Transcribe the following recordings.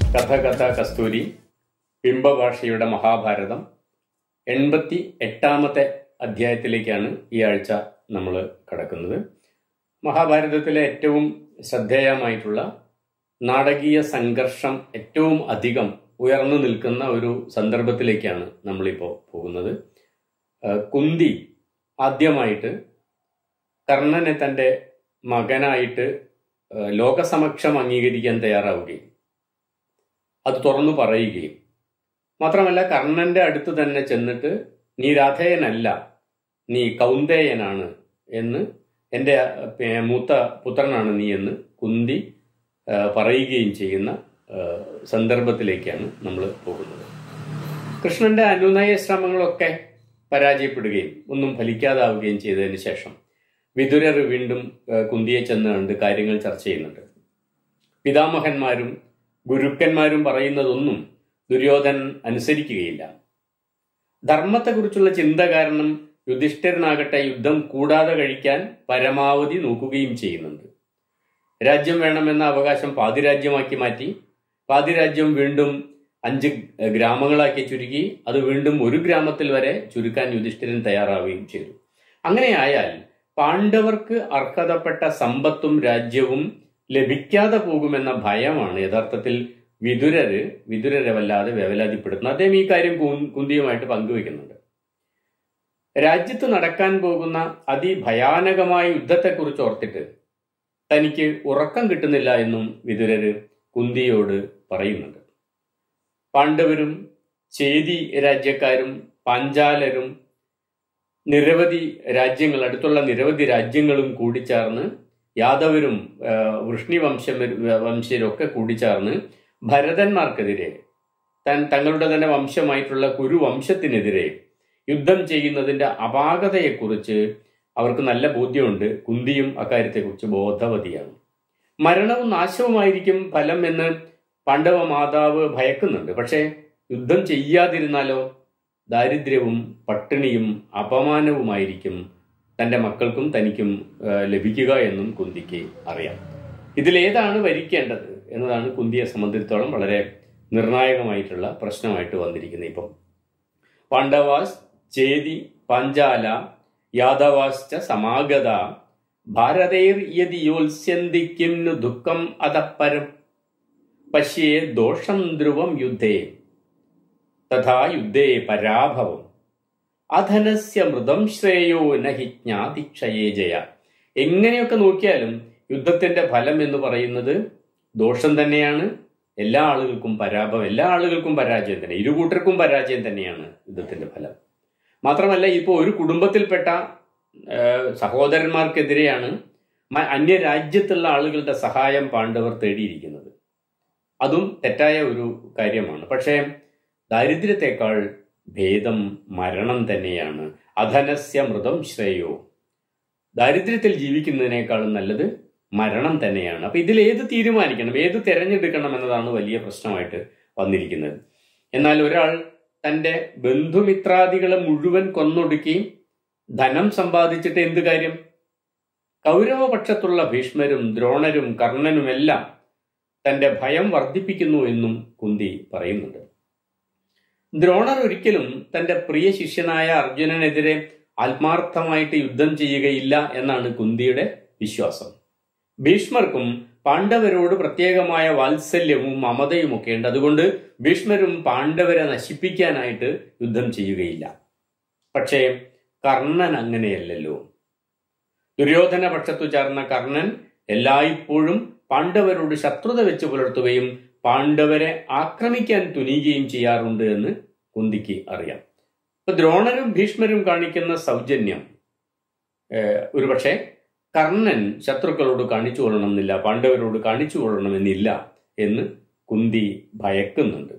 കഥ കഥ കസ്തൂരി ബിംബഭാഷയുടെ മഹാഭാരതം എൺപത്തി എട്ടാമത്തെ അധ്യായത്തിലേക്കാണ് ഈ ആഴ്ച നമ്മൾ കടക്കുന്നത് മഹാഭാരതത്തിലെ ഏറ്റവും ശ്രദ്ധേയമായിട്ടുള്ള നാടകീയ സംഘർഷം ഏറ്റവും അധികം ഉയർന്നു നിൽക്കുന്ന ഒരു സന്ദർഭത്തിലേക്കാണ് നമ്മളിപ്പോൾ പോകുന്നത് ആ, കുന്തി ആദ്യമായിട്ട് കർണനെ തൻ്റെ മകനായിട്ട് ആ, ലോകസമക്ഷം അംഗീകരിക്കാൻ തയ്യാറാവുകയും അത് തുറന്നു പറയുകയും മാത്രമല്ല കർണന്റെ അടുത്ത് തന്നെ ചെന്നിട്ട് നീ രാധേയനല്ല നീ കൗന്ദേയനാണ് എന്ന് എൻ്റെ പേ- മൂത്ത പുത്രനാണ് നീ എന്ന് കുന്തി ആ, പറയുകയും ചെയ്യുന്ന ആ, സന്ദർഭത്തിലേക്കാണ് നമ്മൾ പോകുന്നത് കൃഷ്ണന്റെ അനുനയ ശ്രമങ്ങളൊക്കെ പരാജയപ്പെടുകയും ഒന്നും ഫലിക്കാതാവുകയും ചെയ്തതിന് ശേഷം വിതുരർ വീണ്ടും ആ, കുന്തിയെ ചെന്ന് കണ്ട് കാര്യങ്ങൾ ചർച്ച ചെയ്യുന്നുണ്ട് പിതാമഹന്മാരും ഗുരുക്കന്മാരും പറയുന്നതൊന്നും ദുര്യോധനൻ അനുസരിക്കുകയില്ല ധർമ്മത്തെക്കുറിച്ചുള്ള ചിന്ത കാരണം യുധിഷ്ഠിരനാകട്ടെ യുദ്ധം കൂടാതെ കഴിക്കാൻ പരമാവധി നോക്കുകയും ചെയ്യുന്നുണ്ട് രാജ്യം വേണമെന്ന അവകാശം പാതിരാജ്യമാക്കി മാറ്റി പാതിരാജ്യം വീണ്ടും അഞ്ച് ഗ്രാമങ്ങളാക്കി ചുരുക്കി അത് വീണ്ടും ഒരു ഗ്രാമത്തിൽ വരെ ചുരുക്കാൻ യുധിഷ്ഠിരൻ തയ്യാറാവുകയും ചെയ്തു അങ്ങനെയായാൽ പാണ്ഡവർക്ക് അർഹതപ്പെട്ട സമ്പത്തും രാജ്യവും ലഭിക്കാതെ പോകുമെന്ന ഭയമാണ് യഥാർത്ഥത്തിൽ വിതുരര് വിതുരരെ വല്ലാതെ വേവലാതിപ്പെടുത്തുന്നത് അദ്ദേഹം ഈ കാര്യം കു- കുന്തിയുമായിട്ട് പങ്കുവെക്കുന്നുണ്ട് രാജ്യത്ത് നടക്കാൻ പോകുന്ന അതിഭയാനകമായ യുദ്ധത്തെക്കുറിച്ച് ഓർത്തിട്ട് തനിക്ക് ഉറക്കം കിട്ടുന്നില്ല എന്നും വിതുരര് കുന്തിയോട് പറയുന്നുണ്ട് പാണ്ഡവരും ചേതി രാജ്യക്കാരും പാഞ്ചാലരും നിരവധി രാജ്യങ്ങൾ അടുത്തുള്ള നിരവധി രാജ്യങ്ങളും കൂടിച്ചേർന്ന് യാദവരും ആ, വൃഷ്ണി വംശം വംശരൊക്കെ കൂടിച്ചേർന്ന് ഭരതന്മാർക്കെതിരെ തൻ തങ്ങളുടെ തന്നെ വംശമായിട്ടുള്ള കുരുവംശത്തിനെതിരെ യുദ്ധം ചെയ്യുന്നതിന്റെ അപാകതയെക്കുറിച്ച് അവർക്ക് നല്ല ബോധ്യമുണ്ട് കുന്തിയും അക്കാര്യത്തെക്കുറിച്ച് ബോധവതിയാണ് മരണവും നാശവുമായിരിക്കും ഫലം എന്ന് പാണ്ഡവ മാതാവ് ഭയക്കുന്നുണ്ട് പക്ഷേ യുദ്ധം ചെയ്യാതിരുന്നാലോ ദാരിദ്ര്യവും പട്ടിണിയും അപമാനവുമായിരിക്കും തൻ്റെ മക്കൾക്കും തനിക്കും ആ, ലഭിക്കുക എന്നും കുന്തിക്ക് അറിയാം ഇതിലേതാണ് വരിക്കേണ്ടത് എന്നതാണ് കുന്തിയെ സംബന്ധിച്ചിടത്തോളം വളരെ നിർണായകമായിട്ടുള്ള പ്രശ്നമായിട്ട് വന്നിരിക്കുന്നത് ഇപ്പം പാണ്ഡവാസ് ചേതി പാഞ്ചാല യാദവാശ്ച സമാഗത ഭാരതൈർ യതി യോത്സ്യന്തി കിം नु ദുഃഖം അതപ്പരം പശ്യേ ദോഷം ധ്രുവം യുദ്ധേ തഥാ യുദ്ധേ പരാഭവം അധനസ്യ മൃതം ശ്രേയോ നഹി ജ്ഞാതിക്ഷയേ ജയ എങ്ങനെയൊക്കെ നോക്കിയാലും യുദ്ധത്തിന്റെ ഫലം എന്ന് പറയുന്നത് ദോഷം തന്നെയാണ് എല്ലാ ആളുകൾക്കും പരാഭവം എല്ലാ ആളുകൾക്കും പരാജയം തന്നെ ഇരു കൂട്ടർക്കും പരാജയം തന്നെയാണ് യുദ്ധത്തിന്റെ ഫലം മാത്രമല്ല ഇപ്പോൾ ഒരു കുടുംബത്തിൽപ്പെട്ട ആ, സഹോദരന്മാർക്കെതിരെയാണ് മ- അന്യ രാജ്യത്തുള്ള ആളുകളുടെ സഹായം പാണ്ഡവർ തേടിയിരിക്കുന്നത് അതും തെറ്റായ ഒരു കാര്യമാണ് പക്ഷേ ദാരിദ്ര്യത്തെക്കാൾ ഭേദം മരണം തന്നെയാണ് അധനസ്യ മൃതം ശ്രേയോ ദാരിദ്ര്യത്തിൽ ജീവിക്കുന്നതിനേക്കാളും നല്ലത് മരണം തന്നെയാണ് അപ്പൊ ഇതിൽ ഏത് തീരുമാനിക്കണം ഏത് തിരഞ്ഞെടുക്കണം എന്നതാണ് വലിയ പ്രശ്നമായിട്ട് വന്നിരിക്കുന്നത് എന്നാൽ ഒരാൾ തന്റെ ബന്ധുമിത്രാദികളെ മുഴുവൻ കൊന്നൊടുക്കി ധനം സമ്പാദിച്ചിട്ട് എന്ത് കാര്യം കൗരവപക്ഷത്തുള്ള ഭീഷ്മരും ദ്രോണരും കർണനുമെല്ലാം തന്റെ ഭയം വർദ്ധിപ്പിക്കുന്നു എന്നും കുന്തി പറയുന്നുണ്ട് ദ്രോണർ ഒരിക്കലും തന്റെ പ്രിയ ശിഷ്യനായ അർജുനനെതിരെ ആത്മാർത്ഥമായിട്ട് യുദ്ധം ചെയ്യുകയില്ല എന്നാണ് കുന്തിയുടെ വിശ്വാസം ഭീഷ്മർക്കും പാണ്ഡവരോട് പ്രത്യേകമായ വാത്സല്യവും മമതയും ഒക്കെ ഉണ്ട് അതുകൊണ്ട് ഭീഷ്മരും പാണ്ഡവരെ നശിപ്പിക്കാനായിട്ട് യുദ്ധം ചെയ്യുകയില്ല പക്ഷേ കർണൻ അങ്ങനെയല്ലല്ലോ ദുര്യോധന പക്ഷത്തു ചേർന്ന കർണൻ എല്ലായ്പ്പോഴും പാണ്ഡവരോട് ശത്രുത വെച്ച് പുലർത്തുകയും പാണ്ഡവരെ ആക്രമിക്കാൻ തുനിയുകയും ചെയ്യാറുണ്ട് എന്ന് കുന്തിക്ക് അറിയാം ഇപ്പൊ ദ്രോണരും ഭീഷ്മരും കാണിക്കുന്ന സൗജന്യം ഏഹ്, ഒരുപക്ഷെ കർണൻ ശത്രുക്കളോട് കാണിച്ചു കൊള്ളണമെന്നില്ല പാണ്ഡവരോട് കാണിച്ചു കൊള്ളണമെന്നില്ല എന്ന് കുന്തി ഭയക്കുന്നുണ്ട്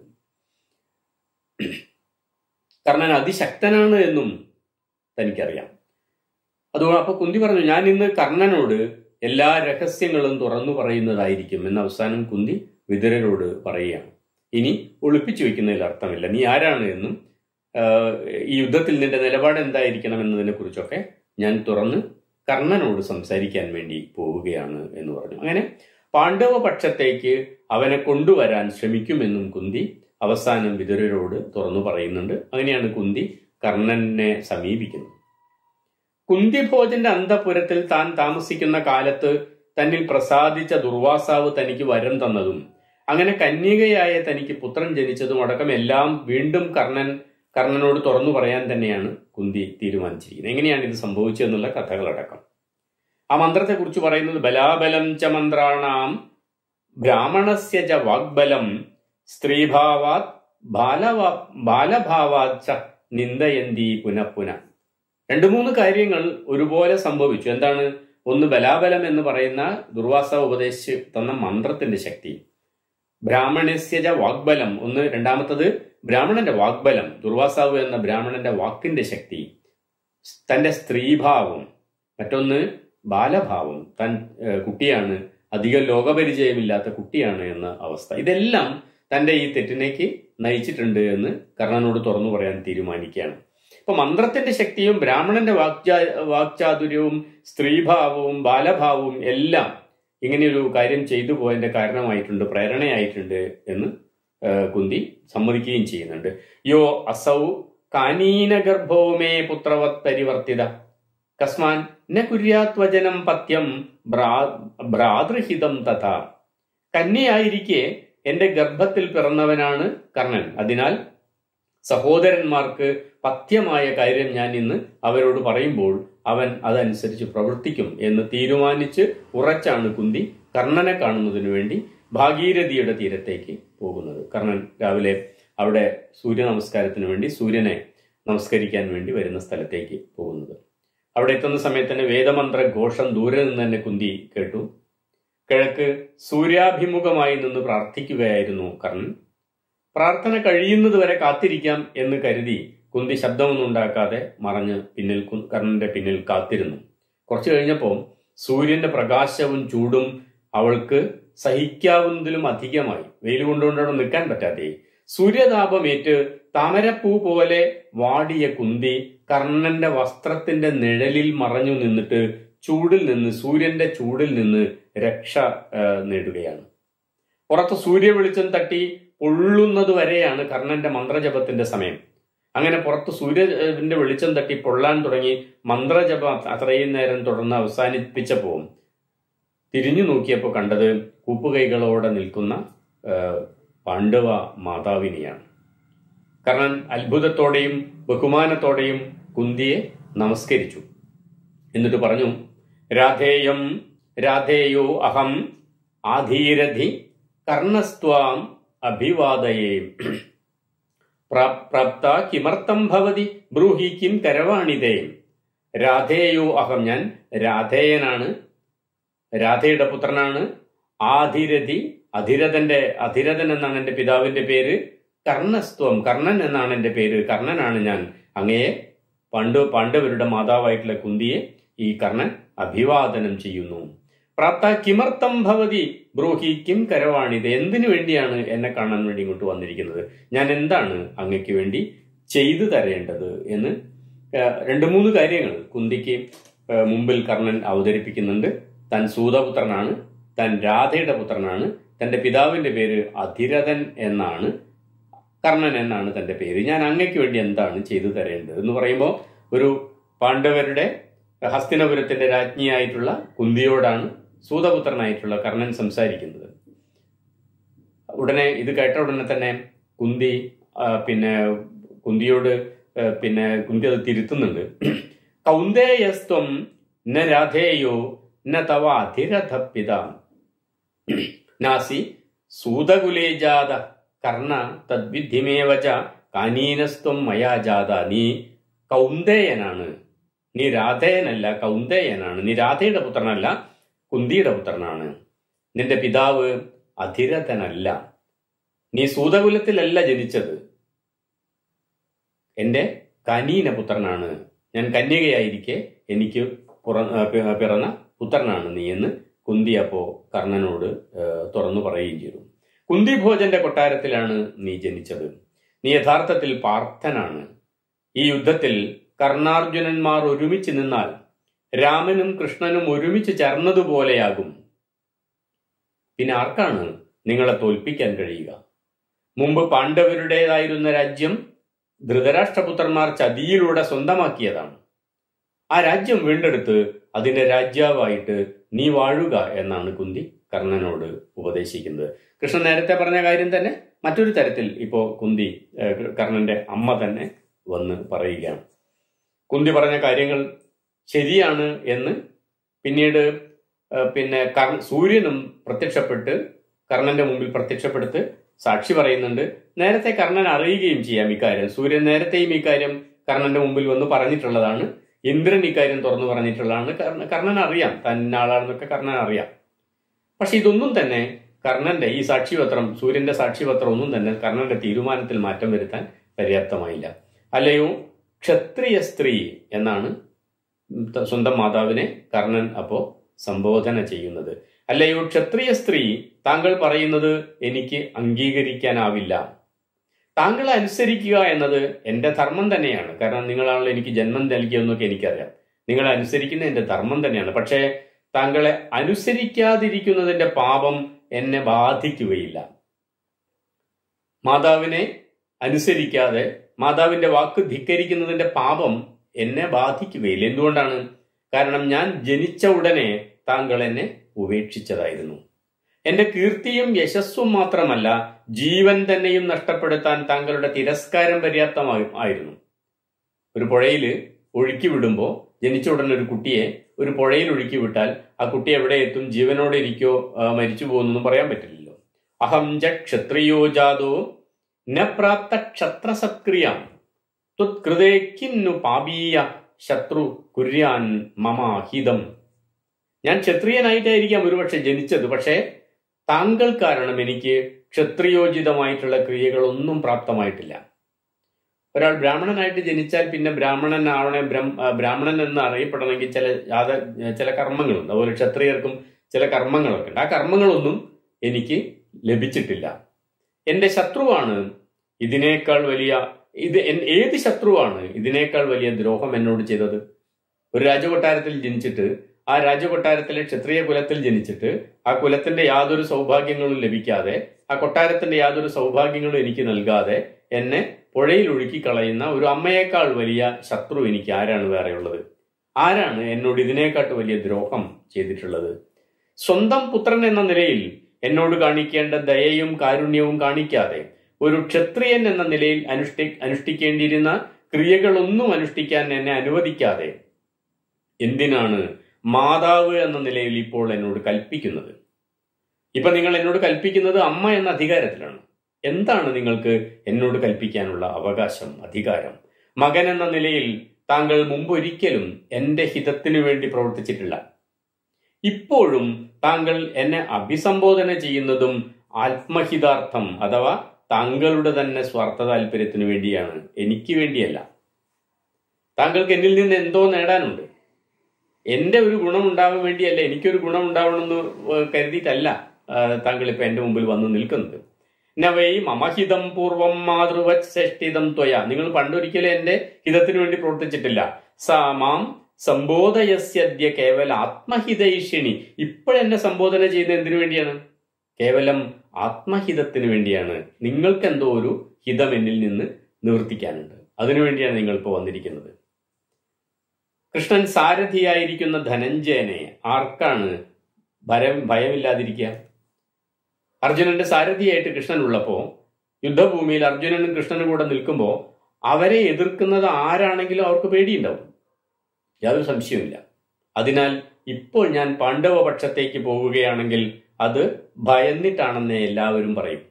കർണൻ അതിശക്തനാണ് എന്നും തനിക്കറിയാം അതുകൊണ്ട് അപ്പൊ കുന്തി പറഞ്ഞു ഞാൻ ഇന്ന് കർണനോട് എല്ലാ രഹസ്യങ്ങളും തുറന്നു പറയുന്നതായിരിക്കും എന്ന അവസാനം കുന്തി വിതുരരോട് പറയുകയാണ് ഇനി ഒളിപ്പിച്ചു വെക്കുന്നതിൽ അർത്ഥമില്ല നീ ആരാണ് എന്നും ആഹ്, ഈ യുദ്ധത്തിൽ നിന്റെ നിലപാട് എന്തായിരിക്കണം എന്നതിനെ കുറിച്ചൊക്കെ ഞാൻ തുറന്ന് കർണനോട് സംസാരിക്കാൻ വേണ്ടി പോവുകയാണ് എന്ന് പറഞ്ഞു അങ്ങനെ പാണ്ഡവ പക്ഷത്തേക്ക് അവനെ കൊണ്ടുവരാൻ ശ്രമിക്കുമെന്നും കുന്തി അവസാനം വിതുരരോട് തുറന്നു പറയുന്നുണ്ട് അങ്ങനെയാണ് കുന്തി കർണനെ സമീപിക്കുന്നത് കുന്തിഭോജന്റെ അന്തപുരത്തിൽ താൻ താമസിക്കുന്ന കാലത്ത് തന്നിൽ പ്രസാദിച്ച ദുർവാസാവ് തനിക്ക് വരം തന്നതും അങ്ങനെ കന്യകയായ തനിക്ക് പുത്രൻ ജനിച്ചതും അടക്കം എല്ലാം വീണ്ടും കർണൻ കർണനോട് തുറന്നു പറയാൻ തന്നെയാണ് കുന്തി തീരുമാനിച്ചിരിക്കുന്നത് എങ്ങനെയാണ് ഇത് സംഭവിച്ചതെന്നുള്ള കഥകളടക്കം ആ മന്ത്രത്തെക്കുറിച്ച് പറയുന്നത് ബലാബലം ച മന്ത്രാണാം ബ്രാഹ്മണസ്യ ച വാഗ്ബലം സ്ത്രീഭാവാത് ബാലവാ ബാലഭാവാത് ച നിന്ദയന്തി പുനഃപുന രണ്ടു മൂന്ന് കാര്യങ്ങൾ ഒരുപോലെ സംഭവിച്ചു എന്താണ് ഒന്ന് ബലാബലം എന്ന് പറയുന്ന ദുർവാസ ഉപദേശിച്ച് തന്ന മന്ത്രത്തിന്റെ ശക്തി ബ്രാഹ്മണസ്യജ വാഗ്ബലം ഒന്ന് രണ്ടാമത്തത് ബ്രാഹ്മണന്റെ വാഗ്ബലം ദുർവാസാവ് എന്ന ബ്രാഹ്മണന്റെ വാക്കിന്റെ ശക്തി തന്റെ സ്ത്രീഭാവം മറ്റൊന്ന് ബാലഭാവം താൻ ഏഹ്, കുട്ടിയാണ് അധികം ലോകപരിചയമില്ലാത്ത കുട്ടിയാണ് എന്ന അവസ്ഥ ഇതെല്ലാം തന്റെ ഈ തെറ്റിനേക്ക് നയിച്ചിട്ടുണ്ട് എന്ന് കർണനോട് തുറന്നു പറയാൻ തീരുമാനിക്കുകയാണ് ഇപ്പൊ മന്ത്രത്തിന്റെ ശക്തിയും ബ്രാഹ്മണന്റെ വാക്ചാ വാക്ചാതുര്യവും സ്ത്രീഭാവവും ബാലഭാവവും എല്ലാം ഇങ്ങനെയൊരു കാര്യം ചെയ്തു പോയതിന്റെ കാരണമായിട്ടുണ്ട് പ്രേരണയായിട്ടുണ്ട് എന്ന് ആ, കുന്തി സമ്മതിക്കുകയും ചെയ്യുന്നുണ്ട് യോ അസൗ കാനീനഗർഭോ മേ പുത്രവത് പരിവർത്തിത കസ്മാൻ ന കുര്യാത് വചനം പത്യം ഭ്രാ- ഭ്രാതൃഹിതം തഥാ കന്യയായിരിക്കെ എന്റെ ഗർഭത്തിൽ പിറന്നവനാണ് കർണൻ അതിനാൽ സഹോദരന്മാർക്ക് പഥ്യമായ കാര്യം ഞാൻ ഇന്ന് അവരോട് പറയുമ്പോൾ അവൻ അതനുസരിച്ച് പ്രവർത്തിക്കും എന്ന് തീരുമാനിച്ച് ഉറച്ചാണ് കുന്തി കർണനെ കാണുന്നതിന് വേണ്ടി ഭാഗീരഥിയുടെ തീരത്തേക്ക് പോകുന്നത് കർണൻ രാവിലെ അവിടെ സൂര്യ നമസ്കാരത്തിന് വേണ്ടി സൂര്യനെ നമസ്കരിക്കാൻ വേണ്ടി വരുന്ന സ്ഥലത്തേക്ക് പോകുന്നത് അവിടെ എത്തുന്ന സമയത്ത് തന്നെ വേദമന്ത്ര ഘോഷം ദൂരെ നിന്ന് തന്നെ കുന്തി കേട്ടു കിഴക്ക് സൂര്യാഭിമുഖമായി നിന്ന് പ്രാർത്ഥിക്കുകയായിരുന്നു കർണൻ പ്രാർത്ഥന കഴിയുന്നത് വരെ കാത്തിരിക്കാം എന്ന് കരുതി കുന്തി ശബ്ദമൊന്നും ഉണ്ടാക്കാതെ മറഞ്ഞ് പിന്നിൽ കു- കർണന്റെ പിന്നിൽ കാത്തിരുന്നു കുറച്ചു കഴിഞ്ഞപ്പോൾ സൂര്യന്റെ പ്രകാശവും ചൂടും അവൾക്ക് സഹിക്കാവുന്നതിലും അധികമായി വെയിൽ കൊണ്ടുകൊണ്ടവിടെ നിൽക്കാൻ പറ്റാതെ സൂര്യതാപമേറ്റ് താമരപ്പൂ പോലെ വാടിയ കുന്തി കർണന്റെ വസ്ത്രത്തിന്റെ നിഴലിൽ മറഞ്ഞു നിന്നിട്ട് ചൂടിൽ നിന്ന് സൂര്യന്റെ ചൂടിൽ നിന്ന് രക്ഷ ആ, നേടുകയാണ് പുറത്ത് സൂര്യ വെളിച്ചം തട്ടി പൊള്ളുന്നത് വരെയാണ് കർണന്റെ മന്ത്രജപത്തിന്റെ സമയം അങ്ങനെ പുറത്ത് സൂര്യന്റെ വെളിച്ചം തട്ടി പൊള്ളാൻ തുടങ്ങി മന്ത്രജപം അത്രയും നേരം തുടർന്ന് അവസാനിപ്പിച്ചപ്പോൾ തിരിഞ്ഞു നോക്കിയപ്പോൾ കണ്ടത് കൂപ്പുകൈകളോടെ നിൽക്കുന്ന ആ, പാണ്ഡവ മാതാവിനെയാണ് കർണൻ അത്ഭുതത്തോടെയും ബഹുമാനത്തോടെയും കുന്തിയെ നമസ്കരിച്ചു എന്നിട്ട് പറഞ്ഞു രാധേയം രാധേയോ അഹം ആധീരധി കർണസ്ത്വാം അഭിവാദയേ പ്രാ- പ്രാപ്ത കിമർത്ഥം ഭവതി ബ്രൂഹി കിം കരവാണിതേ രാധേയോ അഹം ഞാൻ രാധേയനാണ് രാധയുടെ പുത്രനാണ് ആധിരഥി അധിരഥന്റെ അധിരഥൻ എന്നാണ് എന്റെ പിതാവിന്റെ പേര് കർണസ്ത്വം കർണൻ എന്നാണ് എന്റെ പേര് കർണനാണ് ഞാൻ അങ്ങയെ പണ്ട് പാണ്ഡവരുടെ മാതാവായിട്ടുള്ള കുന്തിയെ ഈ കർണൻ അഭിവാദനം ചെയ്യുന്നു പ്രാപ്ത കിമർത്ഥം ഭവതി ബ്രൂഹി കിം കരവാണിത് എന്തിനു വേണ്ടിയാണ് എന്നെ കാണാൻ വേണ്ടി ഇങ്ങോട്ട് വന്നിരിക്കുന്നത് ഞാൻ എന്താണ് അങ്ങയ്ക്ക് വേണ്ടി ചെയ്തു തരേണ്ടത് എന്ന് ആ, രണ്ട് മൂന്ന് കാര്യങ്ങൾ കുന്തിക്ക് ആ, മുമ്പിൽ കർണൻ അവതരിപ്പിക്കുന്നുണ്ട് താൻ സൂതപുത്രനാണ് താൻ രാധയുടെ പുത്രനാണ് തന്റെ പിതാവിന്റെ പേര് അധിരഥൻ എന്നാണ് കർണൻ എന്നാണ് തന്റെ പേര് ഞാൻ അങ്ങയ്ക്ക് വേണ്ടി എന്താണ് ചെയ്തു തരേണ്ടത് എന്ന് പറയുമ്പോൾ ഒരു പാണ്ഡവരുടെ ഹസ്തിനപുരത്തിന്റെ രാജ്ഞിയായിട്ടുള്ള കുന്തിയോടാണ് സൂതപുത്രനായിട്ടുള്ള കർണൻ സംസാരിക്കുന്നത് ഉടനെ ഇത് കേട്ട ഉടനെ തന്നെ കുന്തി ആ, പിന്നെ കുന്തിയോട് ആ, പിന്നെ കുന്തി അത് തിരുത്തുന്നുണ്ട് കൗന്ദേയസ്ത്വം ന രാധേയോ ന തവ അധിരഥ പിത നാസി സൂതകുലേ ജാത കർണ തദ്വിദ്ധിമേവ ച കാനീനസ്ത്വം മയാ ജാത നീ കൗന്ദേയനാണ് നീ രാധേയനല്ല കൗന്ദേയനാണ് നീ രാധയുടെ പുത്രനല്ല കുന്തിയുടെ പുത്രനാണ് നിന്റെ പിതാവ് അധിരഥനല്ല നീ സൂതകുലത്തിലല്ല ജനിച്ചത് എന്റെ കനീന പുത്രനാണ് ഞാൻ കന്യകയായിരിക്കെ എനിക്ക് പുറ- ആ, പി- പിറന്ന പുത്രനാണ് നീ എന്ന് കുന്തി അപ്പോ കർണനോട് ആ, തുറന്നു പറയുകയും ചെയ്തു കുന്തി ഭോജന്റെ കൊട്ടാരത്തിലാണ് നീ ജനിച്ചത് നീ യഥാർത്ഥത്തിൽ പാർത്ഥനാണ് ഈ യുദ്ധത്തിൽ കർണാർജുനന്മാർ ഒരുമിച്ച് നിന്നാൽ രാമനും കൃഷ്ണനും ഒരുമിച്ച് ചേർന്നതുപോലെയാകും പിന്നെ ആർക്കാണ് നിങ്ങളെ തോൽപ്പിക്കാൻ കഴിയുക മുമ്പ് പാണ്ഡവരുടേതായിരുന്ന രാജ്യം ധൃതരാഷ്ട്രപുത്രന്മാർ ചതിയിലൂടെ സ്വന്തമാക്കിയതാണ് ആ രാജ്യം വീണ്ടെടുത്ത് അതിന്റെ രാജ്യാവായിട്ട് നീ വാഴുക എന്നാണ് കുന്തി കർണനോട് ഉപദേശിക്കുന്നത് കൃഷ്ണൻ നേരത്തെ പറഞ്ഞ കാര്യം തന്നെ മറ്റൊരു തരത്തിൽ ഇപ്പോ കുന്തി ഏഹ്, കർണന്റെ അമ്മ തന്നെ വന്ന് പറയുകയാണ് കുന്തി പറഞ്ഞ കാര്യങ്ങൾ ശരിയാണ് എന്ന് പിന്നീട് ഏഹ്, പിന്നെ കർ- സൂര്യനും പ്രത്യക്ഷപ്പെട്ട് കർണന്റെ മുമ്പിൽ പ്രത്യക്ഷപ്പെടുത്ത് സാക്ഷി പറയുന്നുണ്ട് നേരത്തെ കർണൻ അറിയുകയും ചെയ്യാം ഇക്കാര്യം സൂര്യൻ നേരത്തെയും ഇക്കാര്യം കർണന്റെ മുമ്പിൽ വന്ന് പറഞ്ഞിട്ടുള്ളതാണ് ഇന്ദ്രൻ ഇക്കാര്യം തുറന്നു പറഞ്ഞിട്ടുള്ളതാണ് കർണ- കർണൻ അറിയാം തന്നെ ആളാണെന്നൊക്കെ കർണൻ അറിയാം പക്ഷെ ഇതൊന്നും തന്നെ കർണന്റെ ഈ സാക്ഷിപത്രം സൂര്യന്റെ സാക്ഷിപത്രം ഒന്നും തന്നെ കർണന്റെ തീരുമാനത്തിൽ മാറ്റം വരുത്താൻ പര്യാപ്തമായില്ല അല്ലയോ ക്ഷത്രിയ സ്ത്രീ എന്നാണ് ത- സ്വന്തം മാതാവിനെ കർണൻ അപ്പോ സംബോധന ചെയ്യുന്നത് അല്ലയോ ക്ഷത്രിയ സ്ത്രീ താങ്കൾ പറയുന്നത് എനിക്ക് അംഗീകരിക്കാനാവില്ല താങ്കളെ അനുസരിക്കുക എന്നത് എന്റെ ധർമ്മം തന്നെയാണ് കാരണം നിങ്ങളാണല്ലോ എനിക്ക് ജന്മം നൽകിയെന്നൊക്കെ എനിക്കറിയാം നിങ്ങളെ അനുസരിക്കുന്ന എന്റെ ധർമ്മം തന്നെയാണ് പക്ഷേ താങ്കളെ അനുസരിക്കാതിരിക്കുന്നതിന്റെ പാപം എന്നെ ബാധിക്കുകയില്ല മാതാവിനെ അനുസരിക്കാതെ മാതാവിന്റെ വാക്ക് ധിക്കരിക്കുന്നതിന്റെ പാപം എന്നെ ബാധിക്കുകയില്ല എന്തുകൊണ്ടാണ് കാരണം ഞാൻ ജനിച്ച ഉടനെ താങ്കൾ എന്നെ ഉപേക്ഷിച്ചതായിരുന്നു എന്റെ കീർത്തിയും യശസ്സും മാത്രമല്ല ജീവൻ തന്നെയും നഷ്ടപ്പെടുത്താൻ താങ്കളുടെ തിരസ്കാരം പര്യാപ്തമായി ആയിരുന്നു ഒരു പുഴയിൽ ഒഴുക്കി വിടുമ്പോൾ ജനിച്ച ഉടനെ ഒരു കുട്ടിയെ ഒരു പുഴയിൽ ഒഴുക്കി വിട്ടാൽ ആ കുട്ടി എവിടെ എത്തും ജീവനോടെ ഇരിക്കോ ആ, മരിച്ചു പോകുന്നൊന്നും പറയാൻ പറ്റില്ലല്ലോ അഹം ച ക്ഷത്രിയോ ജാതോ ന പ്രാപ്ത ക്ഷത്രസത്ക്രിയാം ത്വത്കൃതേ കിന്നു പാപീയ ശത്രു കുര്യാൻ മമ ഹിതം ഞാൻ ക്ഷത്രിയനായിട്ടായിരിക്കാം ഒരുപക്ഷെ ജനിച്ചത് പക്ഷേ താങ്കൾ കാരണം എനിക്ക് ക്ഷത്രിയോചിതമായിട്ടുള്ള ക്രിയകളൊന്നും പ്രാപ്തമായിട്ടില്ല ഒരാൾ ബ്രാഹ്മണനായിട്ട് ജനിച്ചാൽ പിന്നെ ബ്രാഹ്മണൻ ആവണേ ബ്രം- ആ, ബ്രാഹ്മണൻ എന്ന് അറിയപ്പെടണമെങ്കിൽ ചില യാത ചില കർമ്മങ്ങളുണ്ട് അതുപോലെ ക്ഷത്രിയർക്കും ചില കർമ്മങ്ങളൊക്കെ ഉണ്ട് ആ കർമ്മങ്ങളൊന്നും എനിക്ക് ലഭിച്ചിട്ടില്ല എന്റെ ശത്രുവാണ് ഇതിനേക്കാൾ വലിയ ഇത് എൻ- ഏത് ശത്രുവാണ് ഇതിനേക്കാൾ വലിയ ദ്രോഹം എന്നോട് ചെയ്തത് ഒരു രാജകൊട്ടാരത്തിൽ ജനിച്ചിട്ട് ആ രാജകൊട്ടാരത്തിലെ ക്ഷത്രിയ കുലത്തിൽ ജനിച്ചിട്ട് ആ കുലത്തിന്റെ യാതൊരു സൗഭാഗ്യങ്ങളും ലഭിക്കാതെ ആ കൊട്ടാരത്തിന്റെ യാതൊരു സൗഭാഗ്യങ്ങളും എനിക്ക് നൽകാതെ എന്നെ പുഴയിൽ ഒഴുക്കി കളയുന്ന ഒരു അമ്മയേക്കാൾ വലിയ ശത്രു എനിക്ക് ആരാണ് വേറെയുള്ളത് ആരാണ് എന്നോട് ഇതിനേക്കാട്ട് വലിയ ദ്രോഹം ചെയ്തിട്ടുള്ളത് സ്വന്തം പുത്രൻ എന്ന നിലയിൽ എന്നോട് കാണിക്കേണ്ട ദയയും കാരുണ്യവും കാണിക്കാതെ ഒരു ക്ഷത്രിയൻ എന്ന നിലയിൽ അനുഷ്ഠി അനുഷ്ഠിക്കേണ്ടിയിരുന്ന ക്രിയകളൊന്നും അനുഷ്ഠിക്കാൻ എന്നെ അനുവദിക്കാതെ എന്തിനാണ് മാതാവ് എന്ന നിലയിൽ ഇപ്പോൾ എന്നോട് കൽപ്പിക്കുന്നത് ഇപ്പൊ നിങ്ങൾ എന്നോട് കൽപ്പിക്കുന്നത് അമ്മ എന്ന അധികാരത്തിലാണ് എന്താണ് നിങ്ങൾക്ക് എന്നോട് കൽപ്പിക്കാനുള്ള അവകാശം അധികാരം മകൻ എന്ന നിലയിൽ താങ്കൾ മുമ്പൊരിക്കലും എന്റെ ഹിതത്തിനു വേണ്ടി പ്രവർത്തിച്ചിട്ടില്ല ഇപ്പോഴും താങ്കൾ എന്നെ അഭിസംബോധന ചെയ്യുന്നതും ആത്മഹിതാർത്ഥം അഥവാ താങ്കളുടെ തന്നെ സ്വാർത്ഥ താല്പര്യത്തിന് വേണ്ടിയാണ് എനിക്ക് വേണ്ടിയല്ല താങ്കൾക്ക് എന്നിൽ നിന്ന് എന്തോ നേടാനുണ്ട് എന്റെ ഒരു ഗുണം ഉണ്ടാവാൻ വേണ്ടിയല്ല എനിക്കൊരു ഗുണം ഉണ്ടാവണമെന്ന് ഏഹ് കരുതിയിട്ടല്ല ആഹ് താങ്കൾ ഇപ്പൊ എന്റെ മുമ്പിൽ വന്ന് നിൽക്കുന്നത് നവൈ മമഹിതം പൂർവം മാതൃവച്ഛിതം ത്വയ നിങ്ങൾ പണ്ടൊരിക്കലും എന്റെ ഹിതത്തിന് വേണ്ടി പ്രവർത്തിച്ചിട്ടില്ല സാമാം സംബോധയസ്യദ്യ കേവല ആത്മഹിതൈഷിണി ഇപ്പോഴെന്നെ സംബോധന ചെയ്യുന്നത് എന്തിനു വേണ്ടിയാണ് കേവലം ആത്മഹിതത്തിന് വേണ്ടിയാണ് നിങ്ങൾക്ക് എന്തോ ഒരു ഹിതം എന്നിൽ നിന്ന് നിവർത്തിക്കാനുണ്ട് അതിനുവേണ്ടിയാണ് നിങ്ങൾ ഇപ്പോൾ വന്നിരിക്കുന്നത് കൃഷ്ണൻ സാരഥിയായിരിക്കുന്ന ധനഞ്ജയനെ ആർക്കാണ് ഭയം ഭയമില്ലാതിരിക്കുക അർജുനന്റെ സാരഥിയായിട്ട് കൃഷ്ണൻ ഉള്ളപ്പോ യുദ്ധഭൂമിയിൽ അർജുനനും കൃഷ്ണനും കൂടെ നിൽക്കുമ്പോൾ അവരെ എതിർക്കുന്നത് ആരാണെങ്കിലും അവർക്ക് പേടിയുണ്ടാവും യാതൊരു സംശയവുമില്ല അതിനാൽ ഇപ്പോൾ ഞാൻ പാണ്ഡവ പക്ഷത്തേക്ക് പോവുകയാണെങ്കിൽ അത് ഭയന്നിട്ടാണെന്ന് എല്ലാവരും പറയും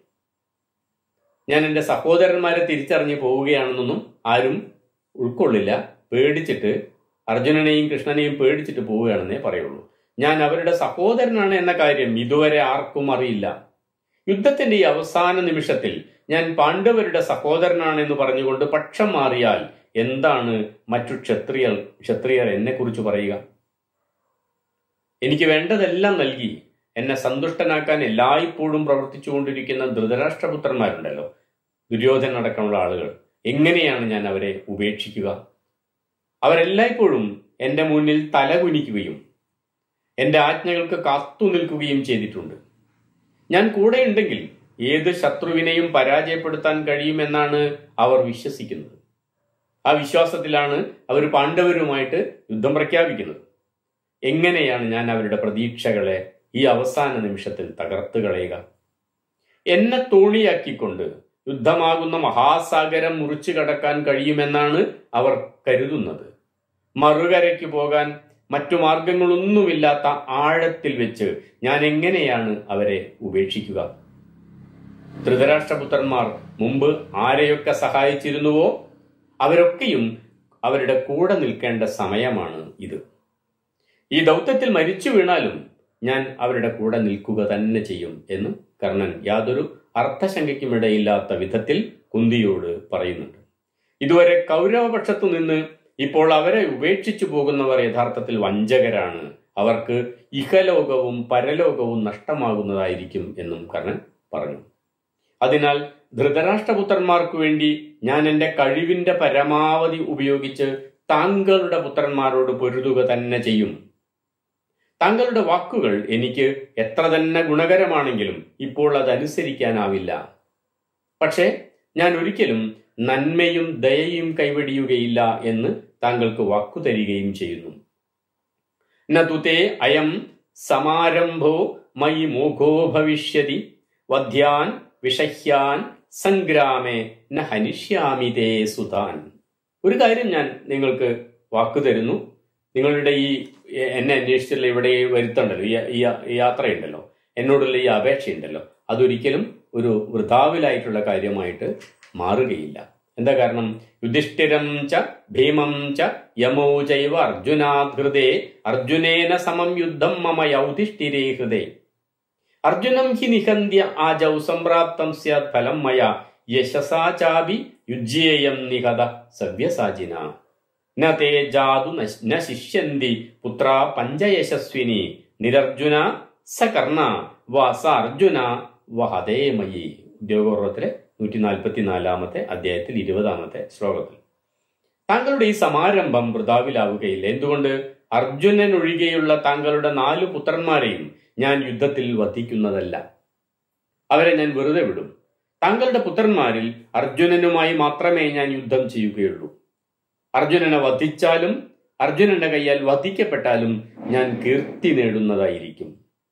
ഞാൻ എൻ്റെ സഹോദരന്മാരെ തിരിച്ചറിഞ്ഞ് പോവുകയാണെന്നൊന്നും ആരും ഉൾക്കൊള്ളില്ല പേടിച്ചിട്ട് അർജുനനെയും കൃഷ്ണനെയും പേടിച്ചിട്ട് പോവുകയാണെന്നേ പറയുള്ളൂ ഞാൻ അവരുടെ സഹോദരനാണ് എന്ന കാര്യം ഇതുവരെ ആർക്കും അറിയില്ല യുദ്ധത്തിന്റെ ഈ അവസാന നിമിഷത്തിൽ ഞാൻ പാണ്ഡവരുടെ സഹോദരനാണെന്ന് പറഞ്ഞുകൊണ്ട് പക്ഷം മാറിയാൽ എന്താണ് മറ്റു ക്ഷത്രിയർ ക്ഷത്രിയർ എന്നെ കുറിച്ച് പറയുക എനിക്ക് വേണ്ടതെല്ലാം നൽകി എന്നെ സന്തുഷ്ടനാക്കാൻ എല്ലായ്പ്പോഴും പ്രവർത്തിച്ചുകൊണ്ടിരിക്കുന്ന ധൃതരാഷ്ട്രപുത്രന്മാരുണ്ടല്ലോ ദുര്യോധന അടക്കമുള്ള ആളുകൾ എങ്ങനെയാണ് ഞാൻ അവരെ ഉപേക്ഷിക്കുക അവരെല്ലായ്പ്പോഴും എന്റെ മുന്നിൽ തലകുനിക്കുകയും എന്റെ ആജ്ഞകൾക്ക് കാത്തു നിൽക്കുകയും ചെയ്തിട്ടുണ്ട് ഞാൻ കൂടെയുണ്ടെങ്കിൽ ഏത് ശത്രുവിനെയും പരാജയപ്പെടുത്താൻ കഴിയുമെന്നാണ് അവർ വിശ്വസിക്കുന്നത് ആ വിശ്വാസത്തിലാണ് അവർ പാണ്ഡവരുമായിട്ട് യുദ്ധം പ്രഖ്യാപിക്കുന്നത് എങ്ങനെയാണ് ഞാൻ അവരുടെ പ്രതീക്ഷകളെ ഈ അവസാന നിമിഷത്തിൽ തകർത്ത് കളയുക എന്നെ തോണിയാക്കിക്കൊണ്ട് യുദ്ധമാകുന്ന മഹാസാഗരം മുറിച്ചു കടക്കാൻ കഴിയുമെന്നാണ് അവർ കരുതുന്നത് മറുകരയ്ക്ക് പോകാൻ മറ്റു മാർഗങ്ങളൊന്നുമില്ലാത്ത ആഴത്തിൽ വെച്ച് ഞാൻ എങ്ങനെയാണ് അവരെ ഉപേക്ഷിക്കുക ധൃതരാഷ്ട്രപുത്രന്മാർ മുമ്പ് ആരെയൊക്കെ സഹായിച്ചിരുന്നുവോ അവരൊക്കെയും അവരുടെ കൂടെ നിൽക്കേണ്ട സമയമാണ് ഇത് ഈ ദൗത്യത്തിൽ മരിച്ചു വീണാലും ഞാൻ അവരുടെ കൂടെ നിൽക്കുക തന്നെ ചെയ്യും എന്ന് കർണൻ യാതൊരു അർത്ഥശങ്കയ്ക്കുമിടയില്ലാത്ത വിധത്തിൽ കുന്തിയോട് പറയുന്നുണ്ട് ഇതുവരെ കൗരവപക്ഷത്തു നിന്ന് ഇപ്പോൾ അവരെ ഉപേക്ഷിച്ചു പോകുന്നവർ യഥാർത്ഥത്തിൽ വഞ്ചകരാണ് അവർക്ക് ഇഹലോകവും പരലോകവും നഷ്ടമാകുന്നതായിരിക്കും എന്നും കർണൻ പറഞ്ഞു അതിനാൽ ധൃതരാഷ്ട്രപുത്രന്മാർക്ക് വേണ്ടി ഞാൻ എൻ്റെ കഴിവിന്റെ പരമാവധി ഉപയോഗിച്ച് താങ്കളുടെ പുത്രന്മാരോട് പൊരുതുക തന്നെ ചെയ്യും താങ്കളുടെ വാക്കുകൾ എനിക്ക് എത്ര തന്നെ ഗുണകരമാണെങ്കിലും ഇപ്പോൾ അതനുസരിക്കാനാവില്ല പക്ഷേ ഞാൻ ഒരിക്കലും നന്മയും ദയയും കൈവെടിയുകയില്ല എന്ന് താങ്കൾക്ക് വാക്കു തരികയും ചെയ്യുന്നു നതുതേ അയം സമാരംഭോ മയി മോഘോ ഭവിഷ്യതി വധ്യാൻ വിഷഹ്യാൻ സംഗ്രാമേ ന ഹനിഷ്യാമി തേ സുതാൻ ഒരു കാര്യം ഞാൻ നിങ്ങൾക്ക് വാക്കു തരുന്നു നിങ്ങളുടെ ഈ എ- എന്നെ അന്വേഷിച്ചുള്ള ഇവിടെ ഈ വരുത്തുണ്ടല്ലോ ഈ ഈ ഈ യാത്രയുണ്ടല്ലോ എന്നോടുള്ള ഈ അപേക്ഷയുണ്ടല്ലോ അതൊരിക്കലും ഒരു വൃഥാവിലായിട്ടുള്ള കാര്യമായിട്ട് മാറുകയില്ല എന്താ കാരണം യുധിഷ്ഠിരം ച ഭീമം ച യമോ ചൈവ അർജുനാധൃതേ അർജുനേന സമം യുദ്ധം മമ യൗധിഷ്ഠിരേ ഹൃദേ അർജുനം ഹി നിഹന്ത്യ ആജൗ സംപ്രാപ്തം സ്യാത് ഫലം മയ യശസാ ചാപി യുജ്യേയം നിഹത സവ്യസാചിന ന തേ ജാതു നശ്- ന ശിഷ്യന്തി പുത്ര പഞ്ചയശസ്വിനി നിരർജുന സ കർണ വ സ അർജുന വഹതേ മയി ഉദ്യോഗപർവത്തിലെ നൂറ്റി നാൽപ്പത്തി നാലാമത്തെ അധ്യായത്തിൽ ഇരുപതാമത്തെ ശ്ലോകത്തിൽ താങ്കളുടെ ഈ സമാരംഭം വൃതാവിലാവുകയില്ല എന്തുകൊണ്ട് അർജുനൻ ഒഴികെയുള്ള താങ്കളുടെ നാലു പുത്രന്മാരെയും ഞാൻ യുദ്ധത്തിൽ വധിക്കുന്നതല്ല അവരെ ഞാൻ വെറുതെ വിടും താങ്കളുടെ പുത്രന്മാരിൽ അർജുനനുമായി മാത്രമേ ഞാൻ യുദ്ധം ചെയ്യുകയുള്ളൂ അർജുനനെ വധിച്ചാലും അർജുനന്റെ കയ്യാൽ വധിക്കപ്പെട്ടാലും ഞാൻ കീർത്തി നേടുന്നതായിരിക്കും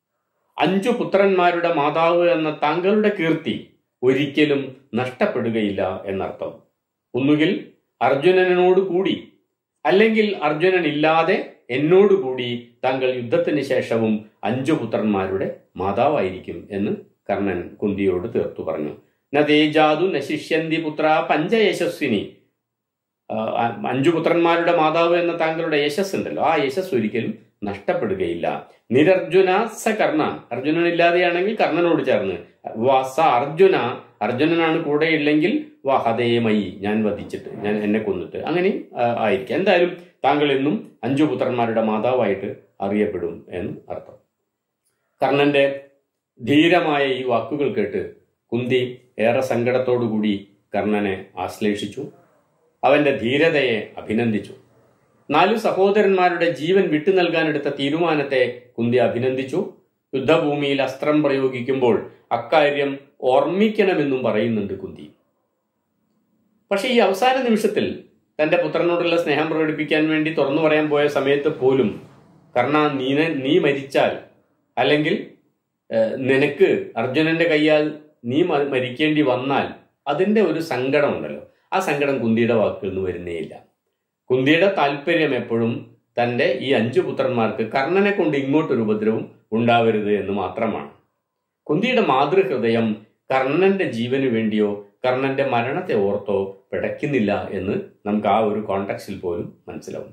അഞ്ചു പുത്രന്മാരുടെ മാതാവ് എന്ന താങ്കളുടെ കീർത്തി ഒരിക്കലും നഷ്ടപ്പെടുകയില്ല എന്നർത്ഥം ഒന്നുകിൽ അർജുനനോട് കൂടി അല്ലെങ്കിൽ അർജുനൻ ഇല്ലാതെ എന്നോട് കൂടി താങ്കൾ യുദ്ധത്തിന് ശേഷവും അഞ്ചു പുത്രന്മാരുടെ മാതാവായിരിക്കും എന്ന് കർണൻ കുന്തിയോട് തീർത്തു പറഞ്ഞു ന തേജാതു നശിഷ്യന്തി പുത്ര പഞ്ചയശസ്വിനി ആ, അഞ്ചു പുത്രന്മാരുടെ മാതാവ് എന്ന താങ്കളുടെ യശസ് ഉണ്ടല്ലോ ആ യശസ് ഒരിക്കലും നഷ്ടപ്പെടുകയില്ല നിരർജുന സ കർണ അർജുനൻ ഇല്ലാതെയാണെങ്കിൽ കർണനോട് ചേർന്ന് വ സ അർജുന അർജുനനാണ് കൂടെ ഇല്ലെങ്കിൽ വഹതേമയി ഞാൻ വധിച്ചിട്ട് ഞാൻ എന്നെ കൊന്നിട്ട് അങ്ങനെ ആ, ആയിരിക്കും എന്തായാലും താങ്കൾ എന്നും അഞ്ചു പുത്രന്മാരുടെ മാതാവായിട്ട് അറിയപ്പെടും എന്ന് അർത്ഥം കർണന്റെ ധീരമായ ഈ വാക്കുകൾ കേട്ട് കുന്തി ഏറെ സങ്കടത്തോടുകൂടി കർണനെ ആശ്ലേഷിച്ചു അവന്റെ ധീരതയെ അഭിനന്ദിച്ചു നാലു സഹോദരന്മാരുടെ ജീവൻ വിട്ടു നൽകാനെടുത്ത തീരുമാനത്തെ കുന്തി അഭിനന്ദിച്ചു യുദ്ധഭൂമിയിൽ അസ്ത്രം പ്രയോഗിക്കുമ്പോൾ അക്കാര്യം ഓർമ്മിക്കണമെന്നും പറയുന്നുണ്ട് കുന്തി പക്ഷെ ഈ അവസാന നിമിഷത്തിൽ തന്റെ പുത്രനോടുള്ള സ്നേഹം പ്രകടിപ്പിക്കാൻ വേണ്ടി തുറന്നു പറയാൻ പോയ സമയത്ത് പോലും കർണ നീ നീ മരിച്ചാൽ അല്ലെങ്കിൽ ഏഹ്, നിനക്ക് അർജുനന്റെ കയ്യാൽ നീ മ- മരിക്കേണ്ടി വന്നാൽ അതിന്റെ ഒരു സങ്കടം ഉണ്ടല്ലോ ആ സങ്കടം കുന്തിയുടെ വാക്കുകളിൽ നിന്ന് വരുന്നേയില്ല കുന്തിയുടെ താല്പര്യം എപ്പോഴും തന്റെ ഈ അഞ്ചു പുത്രന്മാർക്ക് കർണനെ കൊണ്ട് ഇങ്ങോട്ടൊരു ഉപദ്രവം ഉണ്ടാവരുത് എന്ന് മാത്രമാണ് കുന്തിയുടെ മാതൃഹൃദയം കർണന്റെ ജീവന് വേണ്ടിയോ കർണന്റെ മരണത്തെ ഓർത്തോ പിടയ്ക്കുന്നില്ല എന്ന് നമുക്ക് ആ ഒരു കോണ്ടക്സിൽ പോലും മനസ്സിലാവും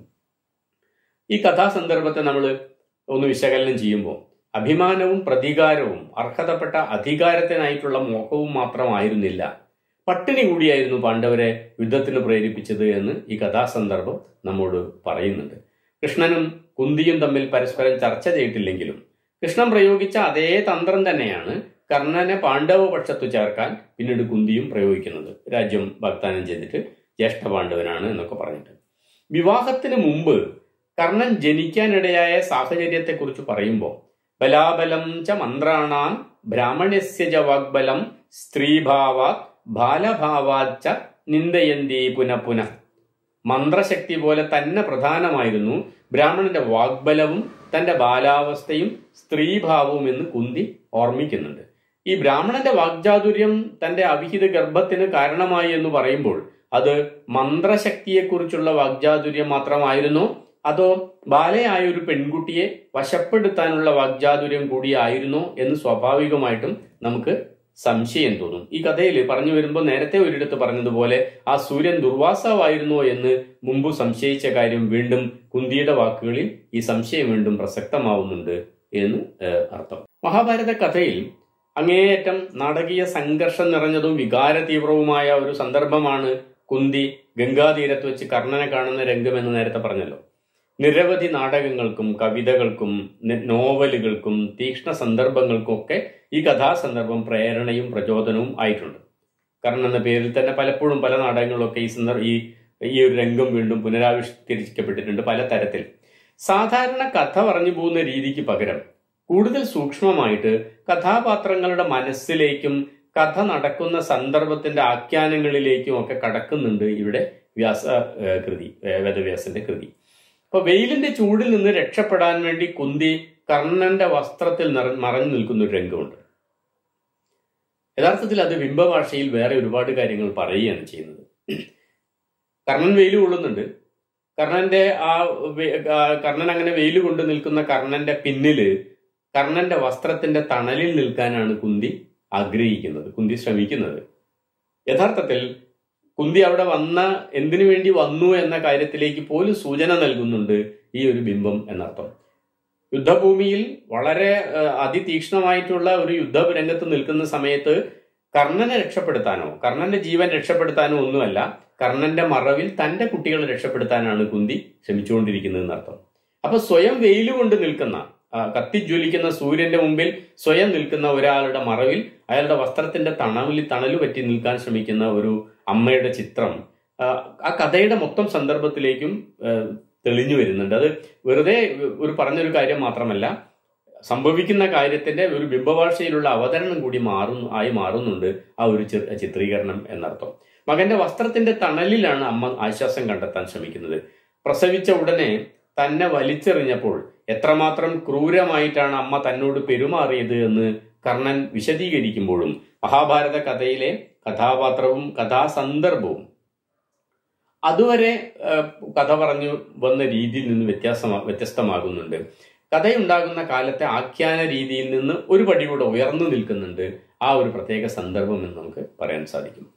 ഈ കഥാസന്ദർഭത്തെ നമ്മൾ ഒന്ന് വിശകലനം ചെയ്യുമ്പോൾ അഭിമാനവും പ്രതികാരവും അർഹതപ്പെട്ട അധികാരത്തിനായിട്ടുള്ള മോഹവും മാത്രമായിരുന്നില്ല പട്ടിണി കൂടിയായിരുന്നു പാണ്ഡവരെ യുദ്ധത്തിന് പ്രേരിപ്പിച്ചത് എന്ന് ഈ കഥാസന്ദർഭം നമ്മോട് പറയുന്നുണ്ട് കൃഷ്ണനും കുന്തിയും തമ്മിൽ പരസ്പരം ചർച്ച ചെയ്തിട്ടില്ലെങ്കിലും കൃഷ്ണൻ പ്രയോഗിച്ച അതേ തന്ത്രം തന്നെയാണ് കർണനെ പാണ്ഡവ പക്ഷത്തു ചേർക്കാൻ പിന്നീട് കുന്തിയും പ്രയോഗിക്കുന്നത് രാജ്യം വാഗ്ദാനം ചെയ്തിട്ട് ജ്യേഷ്ഠ പാണ്ഡവനാണ് എന്നൊക്കെ പറഞ്ഞിട്ട് വിവാഹത്തിന് മുമ്പ് കർണൻ ജനിക്കാനിടയായ സാഹചര്യത്തെക്കുറിച്ച് പറയുമ്പോൾ ബലാബലം ച മന്ത്രാണാം ബ്രാഹ്മണ്യസ്യ ച വാഗ്ബലം സ്ത്രീഭാവാത് ബാലഭാവാച്ച നിന്ദയന്തി പുനഃ പുനഃ മന്ത്രശക്തി പോലെ തന്നെ പ്രധാനമായിരുന്നു ബ്രാഹ്മണന്റെ വാഗ്ബലവും തന്റെ ബാലാവസ്ഥയും സ്ത്രീഭാവവും എന്ന് കുന്തി ഓർമ്മിക്കുന്നുണ്ട് ഈ ബ്രാഹ്മണന്റെ വാഗ്ചാതുര്യം തന്റെ അവിഹിത ഗർഭത്തിന് കാരണമായി എന്ന് പറയുമ്പോൾ അത് മന്ത്രശക്തിയെക്കുറിച്ചുള്ള വാഗ്ചാതുര്യം മാത്രമായിരുന്നോ അതോ ബാലയായ ഒരു പെൺകുട്ടിയെ വശപ്പെടുത്താനുള്ള വാഗ്ചാതുര്യം കൂടിയായിരുന്നോ എന്ന് സ്വാഭാവികമായിട്ടും നമുക്ക് സംശയം തോന്നും ഈ കഥയിൽ പറഞ്ഞു വരുമ്പോൾ നേരത്തെ ഒരിടത്ത് പറഞ്ഞതുപോലെ ആ സൂര്യൻ ദുർവാസാവായിരുന്നോ എന്ന് മുമ്പ് സംശയിച്ച കാര്യം വീണ്ടും കുന്തിയുടെ വാക്കുകളിൽ ഈ സംശയം വീണ്ടും പ്രസക്തമാവുന്നുണ്ട് എന്ന് ഏഹ്, അർത്ഥം മഹാഭാരത കഥയിൽ അങ്ങേയറ്റം നാടകീയ സംഘർഷം നിറഞ്ഞതും വികാര തീവ്രവുമായ ഒരു സന്ദർഭമാണ് കുന്തി ഗംഗാതീരത്ത് വെച്ച് കർണനെ കാണുന്ന രംഗം എന്ന് നേരത്തെ പറഞ്ഞല്ലോ നിരവധി നാടകങ്ങൾക്കും കവിതകൾക്കും ന- നോവലുകൾക്കും തീക്ഷ്ണ സന്ദർഭങ്ങൾക്കും ഒക്കെ ഈ കഥാസന്ദർഭം പ്രേരണയും പ്രചോദനവും ആയിട്ടുണ്ട് കാരണം എന്ന പേരിൽ തന്നെ പലപ്പോഴും പല നാടകങ്ങളിലൊക്കെ ഈ സന്ദർഭ ഈ ഈ ഒരു രംഗം വീണ്ടും പുനരാവിഷ്കരിക്കപ്പെട്ടിട്ടുണ്ട് പല തരത്തിൽ സാധാരണ കഥ പറഞ്ഞു പോകുന്ന രീതിക്ക് പകരം കൂടുതൽ സൂക്ഷ്മമായിട്ട് കഥാപാത്രങ്ങളുടെ മനസ്സിലേക്കും കഥ നടക്കുന്ന സന്ദർഭത്തിന്റെ ആഖ്യാനങ്ങളിലേക്കും ഒക്കെ കടക്കുന്നുണ്ട് ഇവിടെ വ്യാസ ഏഹ്, കൃതി ഏഹ്, വേദവ്യാസന്റെ കൃതി അപ്പൊ വെയിലിന്റെ ചൂടിൽ നിന്ന് രക്ഷപ്പെടാൻ വേണ്ടി കുന്തി കർണന്റെ വസ്ത്രത്തിൽ നിറ- മറഞ്ഞു നിൽക്കുന്ന ഒരു രംഗമുണ്ട് യഥാർത്ഥത്തിൽ അത് ബിംബഭാഷയിൽ വേറെ ഒരുപാട് കാര്യങ്ങൾ പറയുകയാണ് ചെയ്യുന്നത് കർണൻ വെയിൽ കൊള്ളുന്നുണ്ട് കർണന്റെ ആ വെ- ആ കർണൻ അങ്ങനെ വെയിൽ കൊണ്ട് നിൽക്കുന്ന കർണന്റെ പിന്നില് കർണന്റെ വസ്ത്രത്തിന്റെ തണലിൽ നിൽക്കാനാണ് കുന്തി ആഗ്രഹിക്കുന്നത് കുന്തി ശ്രമിക്കുന്നത് യഥാർത്ഥത്തിൽ കുന്തി അവിടെ വന്ന എന്തിനു വേണ്ടി വന്നു എന്ന കാര്യത്തിലേക്ക് പോലും സൂചന നൽകുന്നുണ്ട് ഈ ഒരു ബിംബം എന്നർത്ഥം യുദ്ധഭൂമിയിൽ വളരെ ഏഹ്, അതിതീക്ഷ്ണമായിട്ടുള്ള ഒരു യുദ്ധരംഗത്ത് നിൽക്കുന്ന സമയത്ത് കർണനെ രക്ഷപ്പെടുത്താനോ കർണന്റെ ജീവൻ രക്ഷപ്പെടുത്താനോ ഒന്നുമല്ല കർണന്റെ മറവിൽ തന്റെ കുട്ടികളെ രക്ഷപ്പെടുത്താനാണ് കുന്തി ശ്രമിച്ചുകൊണ്ടിരിക്കുന്നത് എന്നർത്ഥം അപ്പൊ സ്വയം വെയിൽ കൊണ്ട് നിൽക്കുന്ന ആ, കത്തിജ്വലിക്കുന്ന സൂര്യന്റെ മുമ്പിൽ സ്വയം നിൽക്കുന്ന ഒരാളുടെ മറവിൽ അയാളുടെ വസ്ത്രത്തിന്റെ തണവിൽ തണല് പറ്റി നിൽക്കാൻ ശ്രമിക്കുന്ന ഒരു അമ്മയുടെ ചിത്രം ആ, ആ കഥയുടെ മൊത്തം സന്ദർഭത്തിലേക്കും ആ, തെളിഞ്ഞു വരുന്നുണ്ട് അത് വെറുതെ ഒരു പറഞ്ഞൊരു കാര്യം മാത്രമല്ല സംഭവിക്കുന്ന കാര്യത്തിന്റെ ഒരു ബിംബഭാഷയിലുള്ള അവതരണം കൂടി മാറുന്നു ആയി മാറുന്നുണ്ട് ആ ഒരു ചി- ചിത്രീകരണം എന്നർത്ഥം മകന്റെ വസ്ത്രത്തിന്റെ തണലിലാണ് അമ്മ ആശ്വാസം കണ്ടെത്താൻ ശ്രമിക്കുന്നത് പ്രസവിച്ച ഉടനെ തന്നെ വലിച്ചെറിഞ്ഞപ്പോൾ എത്രമാത്രം ക്രൂരമായിട്ടാണ് അമ്മ തന്നോട് പെരുമാറിയത് എന്ന് കർണൻ വിശദീകരിക്കുമ്പോഴും മഹാഭാരത കഥയിലെ കഥാപാത്രവും കഥാസന്ദർഭവും അതുവരെ ആ, കഥ പറഞ്ഞു വന്ന രീതിയിൽ നിന്ന് വ്യത്യാസമാ വ്യത്യസ്തമാകുന്നുണ്ട് കഥയുണ്ടാകുന്ന കാലത്തെ ആഖ്യാന രീതിയിൽ നിന്ന് ഒരു പടി കൂടെ ഉയർന്നു നിൽക്കുന്നുണ്ട് ആ ഒരു പ്രത്യേക സന്ദർഭം എന്ന് നമുക്ക് പറയാൻ സാധിക്കും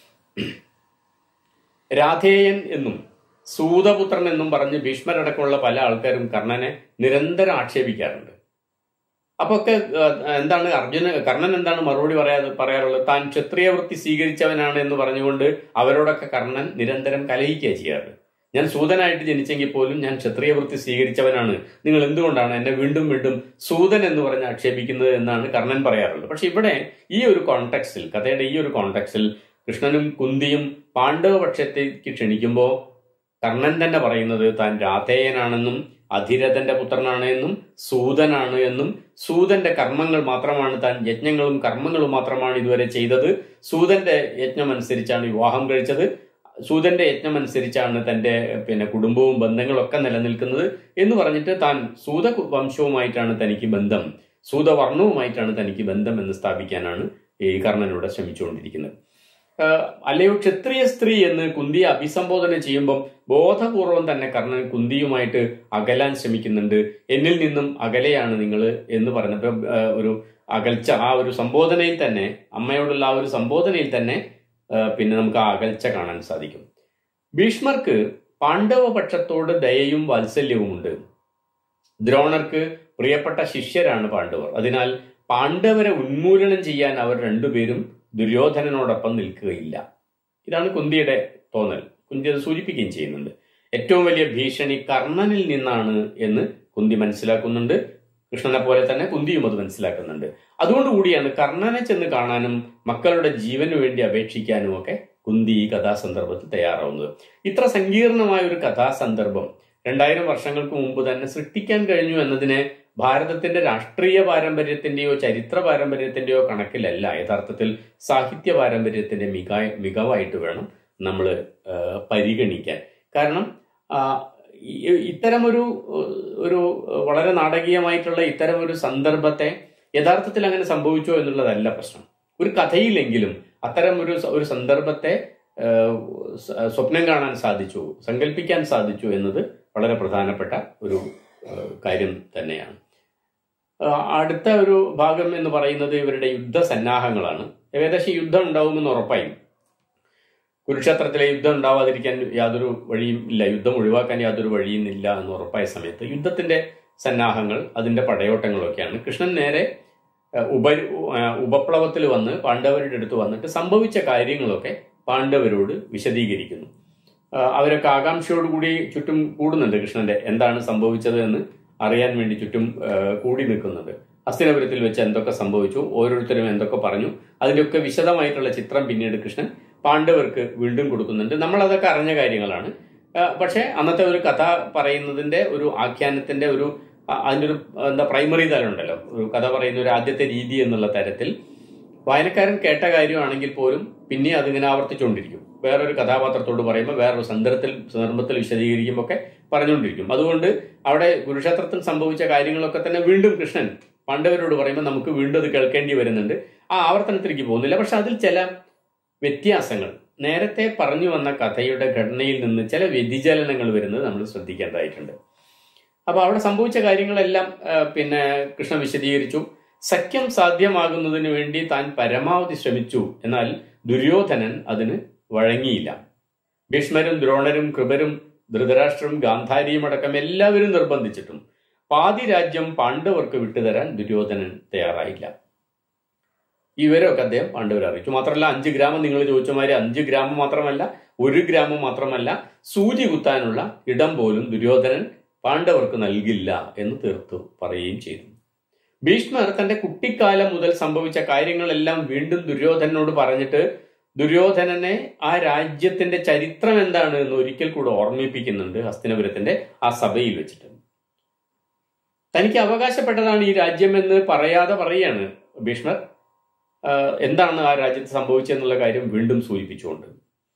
രാധേയൻ എന്നും സൂതപുത്രൻ എന്നും പറഞ്ഞ് ഭീഷ്മരടക്കമുള്ള പല ആൾക്കാരും കർണനെ നിരന്തരം ആക്ഷേപിക്കാറുണ്ട് അപ്പൊ ഒക്കെ ഏഹ്, എന്താണ് അർജുന കർണൻ എന്താണ് മറുപടി പറയാതെ പറയാറുള്ളത് താൻ ക്ഷത്രിയ വൃത്തി സ്വീകരിച്ചവനാണ് എന്ന് പറഞ്ഞുകൊണ്ട് അവരോടൊക്കെ കർണൻ നിരന്തരം കലഹിക്കുക ചെയ്യാറ് ഞാൻ സൂതനായിട്ട് ജനിച്ചെങ്കിൽ പോലും ഞാൻ ക്ഷത്രിയ വൃത്തി സ്വീകരിച്ചവനാണ് നിങ്ങൾ എന്തുകൊണ്ടാണ് എന്നെ വീണ്ടും വീണ്ടും സൂതൻ എന്ന് പറഞ്ഞ് ആക്ഷേപിക്കുന്നത് എന്നാണ് കർണൻ പറയാറുള്ളത് പക്ഷെ ഇവിടെ ഈ ഒരു കോണ്ടെക്സ്റ്റിൽ കഥയുടെ ഈ ഒരു കോണ്ടെക്സ്റ്റിൽ കൃഷ്ണനും കുന്തിയും പാണ്ഡവ പക്ഷത്തേക്ക് ക്ഷണിക്കുമ്പോൾ കർണൻ തന്നെ പറയുന്നത് താൻ രാധേയനാണെന്നും അധിരഥന്റെ പുത്രനാണ് എന്നും സൂതനാണ് എന്നും സൂതന്റെ കർമ്മങ്ങൾ മാത്രമാണ് താൻ യജ്ഞങ്ങളും കർമ്മങ്ങളും മാത്രമാണ് ഇതുവരെ ചെയ്തത് സൂതന്റെ യജ്ഞം അനുസരിച്ചാണ് വിവാഹം കഴിച്ചത് സൂതന്റെ യജ്ഞം അനുസരിച്ചാണ് തന്റെ പിന്നെ കുടുംബവും ബന്ധങ്ങളൊക്കെ നിലനിൽക്കുന്നത് എന്ന് പറഞ്ഞിട്ട് താൻ സൂത വംശവുമായിട്ടാണ് തനിക്ക് ബന്ധം സൂതവർണവുമായിട്ടാണ് തനിക്ക് ബന്ധം എന്ന് സ്ഥാപിക്കാനാണ് ഈ കർണനോട് ശ്രമിച്ചുകൊണ്ടിരിക്കുന്നത് ആഹ് അല്ലയോ ക്ഷത്രിയ സ്ത്രീ എന്ന് കുന്തിയെ അഭിസംബോധന ചെയ്യുമ്പം ബോധപൂർവം തന്നെ കർണൻ കുന്തിയുമായിട്ട് അകലാൻ ശ്രമിക്കുന്നുണ്ട് എന്നിൽ നിന്നും അകലെയാണ് നിങ്ങൾ എന്ന് പറഞ്ഞപ്പോൾ ആഹ് ഒരു അകൽച്ച ആ ഒരു സംബോധനയിൽ തന്നെ അമ്മയോടുള്ള ആ ഒരു സംബോധനയിൽ തന്നെ ആഹ് പിന്നെ നമുക്ക് ആ അകൽച്ച കാണാൻ സാധിക്കും ഭീഷ്മർക്ക് പാണ്ഡവ പക്ഷത്തോട് ദയയും വാത്സല്യവുമുണ്ട് ദ്രോണർക്ക് പ്രിയപ്പെട്ട ശിഷ്യരാണ് പാണ്ഡവർ അതിനാൽ പാണ്ഡവരെ ഉന്മൂലനം ചെയ്യാൻ അവർ രണ്ടുപേരും ദുര്യോധനനോടൊപ്പം നിൽക്കുകയില്ല ഇതാണ് കുന്തിയുടെ തോന്നൽ കുന്തി അത് സൂചിപ്പിക്കുകയും ചെയ്യുന്നുണ്ട് ഏറ്റവും വലിയ ഭീഷണി കർണനിൽ നിന്നാണ് എന്ന് കുന്തി മനസ്സിലാക്കുന്നുണ്ട് കൃഷ്ണനെ പോലെ തന്നെ കുന്തിയും അത് മനസ്സിലാക്കുന്നുണ്ട് അതുകൊണ്ട് കൂടിയാണ് കർണനെ ചെന്ന് കാണാനും മക്കളുടെ ജീവന് വേണ്ടി അപേക്ഷിക്കാനും ഒക്കെ കുന്തി ഈ കഥാസന്ദർഭത്തിൽ തയ്യാറാവുന്നത് ഇത്ര സങ്കീർണമായ ഒരു കഥാസന്ദർഭം രണ്ടായിരം വർഷങ്ങൾക്ക് മുമ്പ് തന്നെ സൃഷ്ടിക്കാൻ കഴിഞ്ഞു എന്നതിനെ ഭാരതത്തിന്റെ രാഷ്ട്രീയ പാരമ്പര്യത്തിന്റെയോ ചരിത്ര പാരമ്പര്യത്തിന്റെയോ കണക്കിലല്ല യഥാർത്ഥത്തിൽ സാഹിത്യ പാരമ്പര്യത്തിന്റെ മിക മികവായിട്ട് വേണം നമ്മൾ പരിഗണിക്കാൻ കാരണം ആ, ഈ- ഇത്തരമൊരു ഏഹ്, ഒരു വളരെ നാടകീയമായിട്ടുള്ള ഇത്തരം ഒരു സന്ദർഭത്തെ യഥാർത്ഥത്തിൽ അങ്ങനെ സംഭവിച്ചോ എന്നുള്ളതല്ല പ്രശ്നം ഒരു കഥയിലെങ്കിലും അത്തരം ഒരു സ- ഒരു സന്ദർഭത്തെ ഏഹ്, സ- സ്വപ്നം കാണാൻ സാധിച്ചു സങ്കല്പിക്കാൻ സാധിച്ചു എന്നത് വളരെ പ്രധാനപ്പെട്ട ഒരു ഏഹ്, കാര്യം തന്നെയാണ് ആ, അടുത്ത ഒരു ഭാഗം എന്ന് പറയുന്നത് ഇവരുടെ യുദ്ധസന്നാഹങ്ങളാണ് ഏകദേശം യുദ്ധം ഉണ്ടാവുമെന്ന് ഉറപ്പായും കുരുക്ഷേത്രത്തിലെ യുദ്ധം ഉണ്ടാവാതിരിക്കാൻ യാതൊരു വഴിയും ഇല്ല യുദ്ധം ഒഴിവാക്കാൻ യാതൊരു വഴിയും ഇല്ല എന്ന് ഉറപ്പായ സമയത്ത് യുദ്ധത്തിന്റെ സന്നാഹങ്ങൾ അതിന്റെ പടയോട്ടങ്ങളൊക്കെയാണ് കൃഷ്ണൻ നേരെ ഏഹ്, ഉപ ഏഹ്, ഉപപ്ലവത്തിൽ വന്ന് പാണ്ഡവരുടെ അടുത്ത് വന്നിട്ട് സംഭവിച്ച കാര്യങ്ങളൊക്കെ പാണ്ഡവരോട് വിശദീകരിക്കുന്നു ആ, അവരൊക്കെ ആകാംക്ഷയോടുകൂടി ചുറ്റും കൂടുന്നുണ്ട് കൃഷ്ണന്റെ എന്താണ് സംഭവിച്ചത് എന്ന് അറിയാൻ വേണ്ടി ചുറ്റും ആ, കൂടി നിൽക്കുന്നുണ്ട് ഹസ്തിനപുരത്തിൽ വെച്ച് എന്തൊക്കെ സംഭവിച്ചു ഓരോരുത്തരും എന്തൊക്കെ പറഞ്ഞു അതിന്റെയൊക്കെ വിശദമായിട്ടുള്ള ചിത്രം പിന്നീട് കൃഷ്ണൻ പാണ്ഡവർക്ക് വീണ്ടും കൊടുക്കുന്നുണ്ട് നമ്മൾ അതൊക്കെ അറിഞ്ഞ കാര്യങ്ങളാണ് ആ, പക്ഷേ അന്നത്തെ ഒരു കഥ പറയുന്നതിന്റെ ഒരു ആഖ്യാനത്തിന്റെ ഒരു ആ, അതിന്റെ ഒരു എന്താ പ്രൈമറി തലം ഉണ്ടല്ലോ ഒരു കഥ പറയുന്ന ഒരു ആദ്യത്തെ രീതി എന്നുള്ള തരത്തിൽ വായനക്കാരൻ കേട്ട കാര്യമാണെങ്കിൽ പോലും പിന്നെ അതിങ്ങനെ ആവർത്തിച്ചുകൊണ്ടിരിക്കും വേറൊരു കഥാപാത്രത്തോട് പറയുമ്പോൾ വേറൊരു സന്ദർഭത്തിൽ സന്ദർഭത്തിൽ വിശദീകരിക്കുമ്പോൾ ഒക്കെ പറഞ്ഞുകൊണ്ടിരിക്കും അതുകൊണ്ട് അവിടെ കുരുക്ഷേത്രത്തിൽ സംഭവിച്ച കാര്യങ്ങളൊക്കെ തന്നെ വീണ്ടും കൃഷ്ണൻ പാണ്ഡവരോട് പറയുമ്പോൾ നമുക്ക് വീണ്ടും അത് കേൾക്കേണ്ടി വരുന്നുണ്ട് ആ ആവർത്തനത്തിലേക്ക് പോകുന്നില്ല പക്ഷെ അതിൽ ചില വ്യത്യാസങ്ങൾ നേരത്തെ പറഞ്ഞു വന്ന കഥയുടെ ഘടനയിൽ നിന്ന് ചില വ്യതിചലനങ്ങൾ വരുന്നത് നമ്മൾ ശ്രദ്ധിക്കേണ്ടതായിട്ടുണ്ട് അപ്പൊ അവിടെ സംഭവിച്ച കാര്യങ്ങളെല്ലാം ആ, പിന്നെ കൃഷ്ണൻ വിശദീകരിച്ചു സഖ്യം സാധ്യമാകുന്നതിന് വേണ്ടി താൻ പരമാവധി ശ്രമിച്ചു എന്നാൽ ദുര്യോധനൻ അതിന് വഴങ്ങിയില്ല ഭീഷ്മരും ദ്രോണരും കൃപരും ധൃതരാഷ്ട്രം ഗാന്ധാരിയും അടക്കം എല്ലാവരും നിർബന്ധിച്ചിട്ടും പാതി രാജ്യം പാണ്ഡവർക്ക് വിട്ടുതരാൻ ദുര്യോധനൻ തയ്യാറായില്ല ഈ വിവരമൊക്കെ അദ്ദേഹം പാണ്ഡവർ അറിയിച്ചു മാത്രമല്ല അഞ്ച് ഗ്രാമം നിങ്ങൾ ചോദിച്ച മാതിരി അഞ്ച് ഗ്രാമം മാത്രമല്ല ഒരു ഗ്രാമം മാത്രമല്ല സൂചി കുത്താനുള്ള ഇടം പോലും ദുര്യോധനൻ പാണ്ഡവർക്ക് നൽകില്ല എന്ന് തീർത്തു പറയുകയും ചെയ്തു ഭീഷ്മർ തന്റെ കുട്ടിക്കാലം മുതൽ സംഭവിച്ച കാര്യങ്ങളെല്ലാം വീണ്ടും ദുര്യോധനോട് പറഞ്ഞിട്ട് ദുര്യോധനനെ ആ രാജ്യത്തിന്റെ ചരിത്രം എന്താണ് എന്ന് ഒരിക്കൽ കൂടെ ഓർമ്മിപ്പിക്കുന്നുണ്ട് ഹസ്തിനപുരത്തിന്റെ ആ സഭയിൽ വെച്ചിട്ട് തനിക്ക് അവകാശപ്പെട്ടതാണ് ഈ രാജ്യം എന്ന് പറയാതെ പറയാണ് ഭീഷ്മർ ആഹ് എന്താണ് ആ രാജ്യത്ത് സംഭവിച്ചെന്നുള്ള കാര്യം വീണ്ടും സൂചിപ്പിച്ചുകൊണ്ട്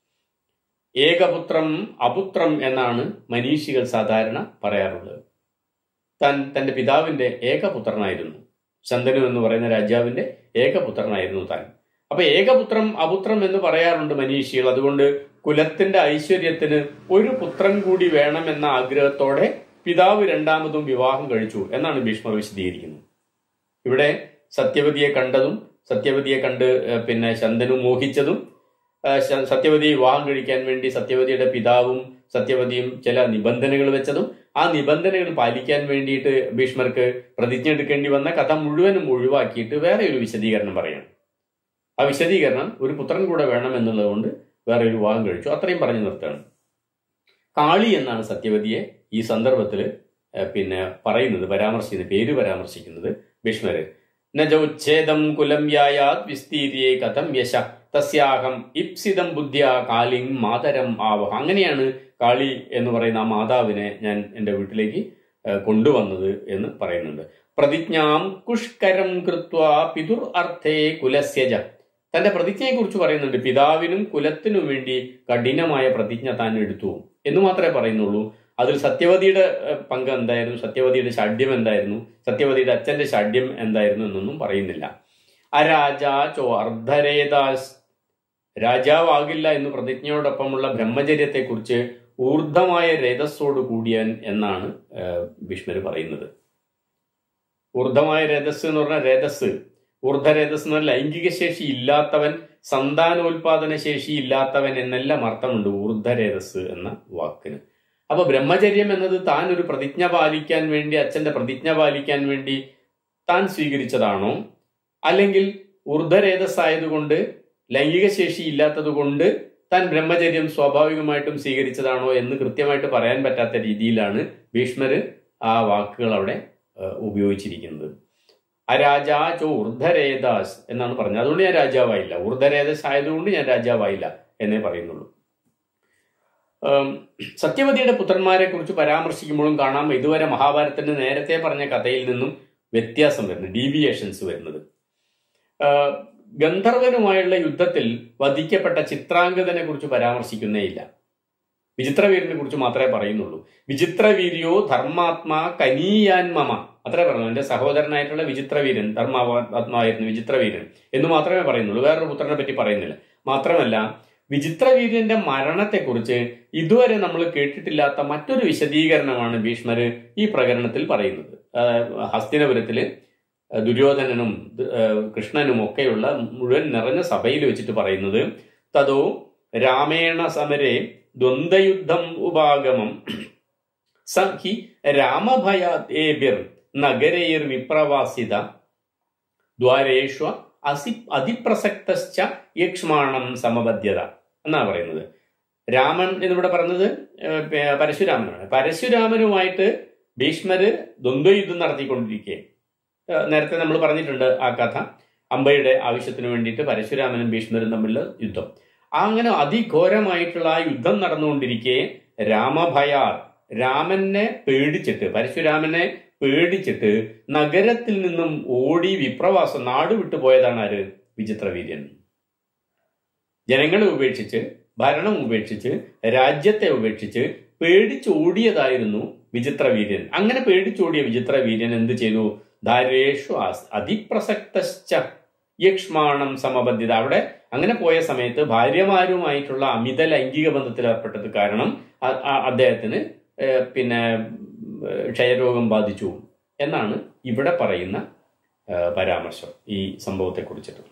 ഏകപുത്രം അപുത്രം എന്നാണ് മനീഷികൾ സാധാരണ പറയാറുള്ളത് താൻ തന്റെ പിതാവിന്റെ ഏകപുത്രനായിരുന്നു ശന്തനു എന്ന് പറയുന്ന രാജാവിന്റെ ഏകപുത്രനായിരുന്നു താൻ അപ്പൊ ഏകപുത്രം അപുത്രം എന്ന് പറയാറുണ്ട് മനീഷികൾ അതുകൊണ്ട് കുലത്തിന്റെ ഐശ്വര്യത്തിന് ഒരു പുത്രൻ കൂടി വേണമെന്ന ആഗ്രഹത്തോടെ പിതാവ് രണ്ടാമതും വിവാഹം കഴിച്ചു എന്നാണ് ഭീഷ്മർ വിശദീകരിക്കുന്നത് ഇവിടെ സത്യവതിയെ കണ്ടതും സത്യവതിയെ കണ്ട് ഏഹ്, പിന്നെ ശന്തനു മോഹിച്ചതും ഏഹ്, ശ- സത്യവതിയെ വിവാഹം കഴിക്കാൻ വേണ്ടി സത്യവതിയുടെ പിതാവും സത്യവതിയും ചില നിബന്ധനകൾ വെച്ചതും ആ നിബന്ധനകൾ പാലിക്കാൻ വേണ്ടിയിട്ട് ഭീഷ്മർക്ക് പ്രതിജ്ഞ എടുക്കേണ്ടി വന്ന കഥ മുഴുവനും ഒഴിവാക്കിയിട്ട് വേറെ ഒരു വിശദീകരണം പറയണം ആ വിശദീകരണം ഒരു പുത്രൻ കൂടെ വേണം എന്നുള്ളത് കൊണ്ട് വേറെ ഒരു വിവാഹം കഴിച്ചു അത്രയും പറഞ്ഞു നിർത്തുകയാണ് കാളി എന്നാണ് സത്യവതിയെ ഈ സന്ദർഭത്തിൽ പിന്നെ പറയുന്നത് പരാമർശിക്കുന്നത് പേര് പരാമർശിക്കുന്നത് ഭീഷ്മര് നജോച്ഛേദം കുലം യായാത് വിസ്തീര്യേ കഥം യശ തസ്യാഹം ഇപ്സിതം ബുദ്ധ്യ കാളിം മാതരം ആവഹ അങ്ങനെയാണ് കാളി എന്ന് പറയുന്ന ആ മാതാവിനെ ഞാൻ എൻ്റെ വീട്ടിലേക്ക് ഏഹ്, കൊണ്ടുവന്നത് എന്ന് പറയുന്നുണ്ട് പ്രതിജ്ഞാം കുഷ്കരം കൃത്വ പിതുർ അർത്ഥേ കുലസ്യജ തന്റെ പ്രതിജ്ഞയെ കുറിച്ച് പറയുന്നുണ്ട് പിതാവിനും കുലത്തിനും വേണ്ടി കഠിനമായ പ്രതിജ്ഞ താൻ എടുത്തു എന്ന് മാത്രമേ പറയുന്നുള്ളൂ അതിൽ സത്യവതിയുടെ ഏഹ്, പങ്ക് എന്തായിരുന്നു സത്യവതിയുടെ ഷാഢ്യം എന്തായിരുന്നു സത്യവതിയുടെ അച്ഛന്റെ ഷാഢ്യം എന്തായിരുന്നു എന്നൊന്നും പറയുന്നില്ല അരാജാ ചോ അർദ്ധരേതാസ് രാജാവാകില്ല എന്ന് പ്രതിജ്ഞയോടൊപ്പമുള്ള ബ്രഹ്മചര്യത്തെക്കുറിച്ച് ഊർദ്ധമായ രേതസ്സോട് കൂടിയൻ എന്നാണ് ഏഹ്, ഭീഷ്മര് പറയുന്നത് ഊർദ്ധമായ രേതസ് എന്ന് പറഞ്ഞാൽ രേതസ് ഊർദ്ധരേതസ് എന്ന് പറഞ്ഞാൽ ലൈംഗിക ശേഷി ഇല്ലാത്തവൻ സന്താനോൽപാദന ശേഷി ഇല്ലാത്തവൻ എന്നെല്ലാം അർത്ഥമുണ്ട് ഊർദ്ധരേതസ് എന്ന വാക്കിന് അപ്പൊ ബ്രഹ്മചര്യം എന്നത് താൻ ഒരു പ്രതിജ്ഞ പാലിക്കാൻ വേണ്ടി അച്ഛന്റെ പ്രതിജ്ഞ പാലിക്കാൻ വേണ്ടി താൻ സ്വീകരിച്ചതാണോ അല്ലെങ്കിൽ ഊർദ്ധരേതസ് ആയതുകൊണ്ട് ലൈംഗിക ശേഷി ഇല്ലാത്തത് കൊണ്ട് താൻ ബ്രഹ്മചര്യം സ്വാഭാവികമായിട്ടും സ്വീകരിച്ചതാണോ എന്ന് കൃത്യമായിട്ട് പറയാൻ പറ്റാത്ത രീതിയിലാണ് ഭീഷ്മര് ആ വാക്കുകൾ അവിടെ ഏഹ്, ഉപയോഗിച്ചിരിക്കുന്നത് അരാജാ ചോ ഊർദ്ധരേതാസ് എന്നാണ് പറഞ്ഞത് അതുകൊണ്ട് ഞാൻ രാജാവായില്ല ഊർദ്ധരേതസ് ആയതുകൊണ്ട് ഞാൻ രാജാവായില്ല എന്നേ പറയുന്നുള്ളൂ ആം, സത്യവതിയുടെ പുത്രന്മാരെ കുറിച്ച് പരാമർശിക്കുമ്പോഴും കാണാം ഇതുവരെ മഹാഭാരതത്തിന്റെ നേരത്തെ പറഞ്ഞ കഥയിൽ നിന്നും വ്യത്യാസം വരുന്നത് ഡീവിയേഷൻസ് വരുന്നത് ആ, ഗന്ധർവനുമായുള്ള യുദ്ധത്തിൽ വധിക്കപ്പെട്ട ചിത്രാംഗതനെ കുറിച്ച് പരാമർശിക്കുന്നേയില്ല വിചിത്രവീരനെ കുറിച്ച് മാത്രമേ പറയുന്നുള്ളൂ വിചിത്രവീര്യോ ധർമാത്മാ കനീയാൻ മമ അത്രേ പറഞ്ഞു എന്റെ സഹോദരനായിട്ടുള്ള വിചിത്രവീരൻ ധർമാത്മാവായിരുന്നു വിചിത്രവീരൻ എന്ന് മാത്രമേ പറയുന്നുള്ളൂ വേറൊരു പുത്രനെ പറ്റി പറയുന്നില്ല മാത്രമല്ല വിചിത്രവീര്യന്റെ മരണത്തെക്കുറിച്ച് ഇതുവരെ നമ്മൾ കേട്ടിട്ടില്ലാത്ത മറ്റൊരു വിശദീകരണമാണ് ഭീഷ്മര് ഈ പ്രകരണത്തിൽ പറയുന്നത് ആ, ഹസ്തിനപുരത്തില് ദുര്യോധനനും ആ, കൃഷ്ണനും ഒക്കെയുള്ള മുഴുവൻ നിറഞ്ഞ സഭയിൽ വെച്ചിട്ട് പറയുന്നത് തതോ രാമേണ സമരെ ദ്വന്ദ്വയുദ്ധം ഉപാഗമം സ ഹി രാമഭയാദേബിർ നഗരൈർ വിപ്രവാസിത ദ്വാരേഷ്വ അസി അതിപ്രസക്തശ്ച യക്ഷ്മാണം സമബദ്ധ്യത എന്നാ പറയുന്നത് രാമൻ എന്നിവിടെ പറഞ്ഞത് ഏഹ്, പ- പരശുരാമനാണ് പരശുരാമനുമായിട്ട് ഭീഷ്മര് ദ്വന്ദ്വയുദ്ധം നടത്തിക്കൊണ്ടിരിക്കെ ഏഹ്, നേരത്തെ നമ്മൾ പറഞ്ഞിട്ടുണ്ട് ആ കഥ അമ്പയുടെ ആവശ്യത്തിന് വേണ്ടിയിട്ട് പരശുരാമനും ഭീഷ്മരും തമ്മിലുള്ള യുദ്ധം ആ അങ്ങനെ അതിഘോരമായിട്ടുള്ള ആ യുദ്ധം നടന്നുകൊണ്ടിരിക്കെ രാമഭയാ രാമനെ പേടിച്ചിട്ട് പരശുരാമനെ പേടിച്ചിട്ട് നഗരത്തിൽ നിന്നും ഓടി വിപ്രവാസം നാട് വിട്ടുപോയതാണ് ആര് വിചിത്രവീര്യൻ ജനങ്ങളെ ഉപേക്ഷിച്ച് ഭരണം ഉപേക്ഷിച്ച് രാജ്യത്തെ ഉപേക്ഷിച്ച് പേടിച്ചോടിയതായിരുന്നു വിചിത്രവീര്യൻ അങ്ങനെ പേടിച്ചോടിയ വിചിത്രവീര്യൻ എന്ത് ചെയ്തു ധാരേഷു ആസ് അതിപ്രസക്തശ്ച യക്ഷ്മാണം സമബദ്ധ്യത അവിടെ അങ്ങനെ പോയ സമയത്ത് ഭാര്യമാരുമായിട്ടുള്ള അമിത ലൈംഗിക ബന്ധത്തിൽ ഏർപ്പെട്ടത് കാരണം അ- അ- അദ്ദേഹത്തിന് ഏഹ്, പിന്നെ ഏഹ്, ക്ഷയരോഗം ബാധിച്ചു എന്നാണ് ഇവിടെ പറയുന്ന ഏഹ്, പരാമർശം ഈ സംഭവത്തെ കുറിച്ചിട്ട്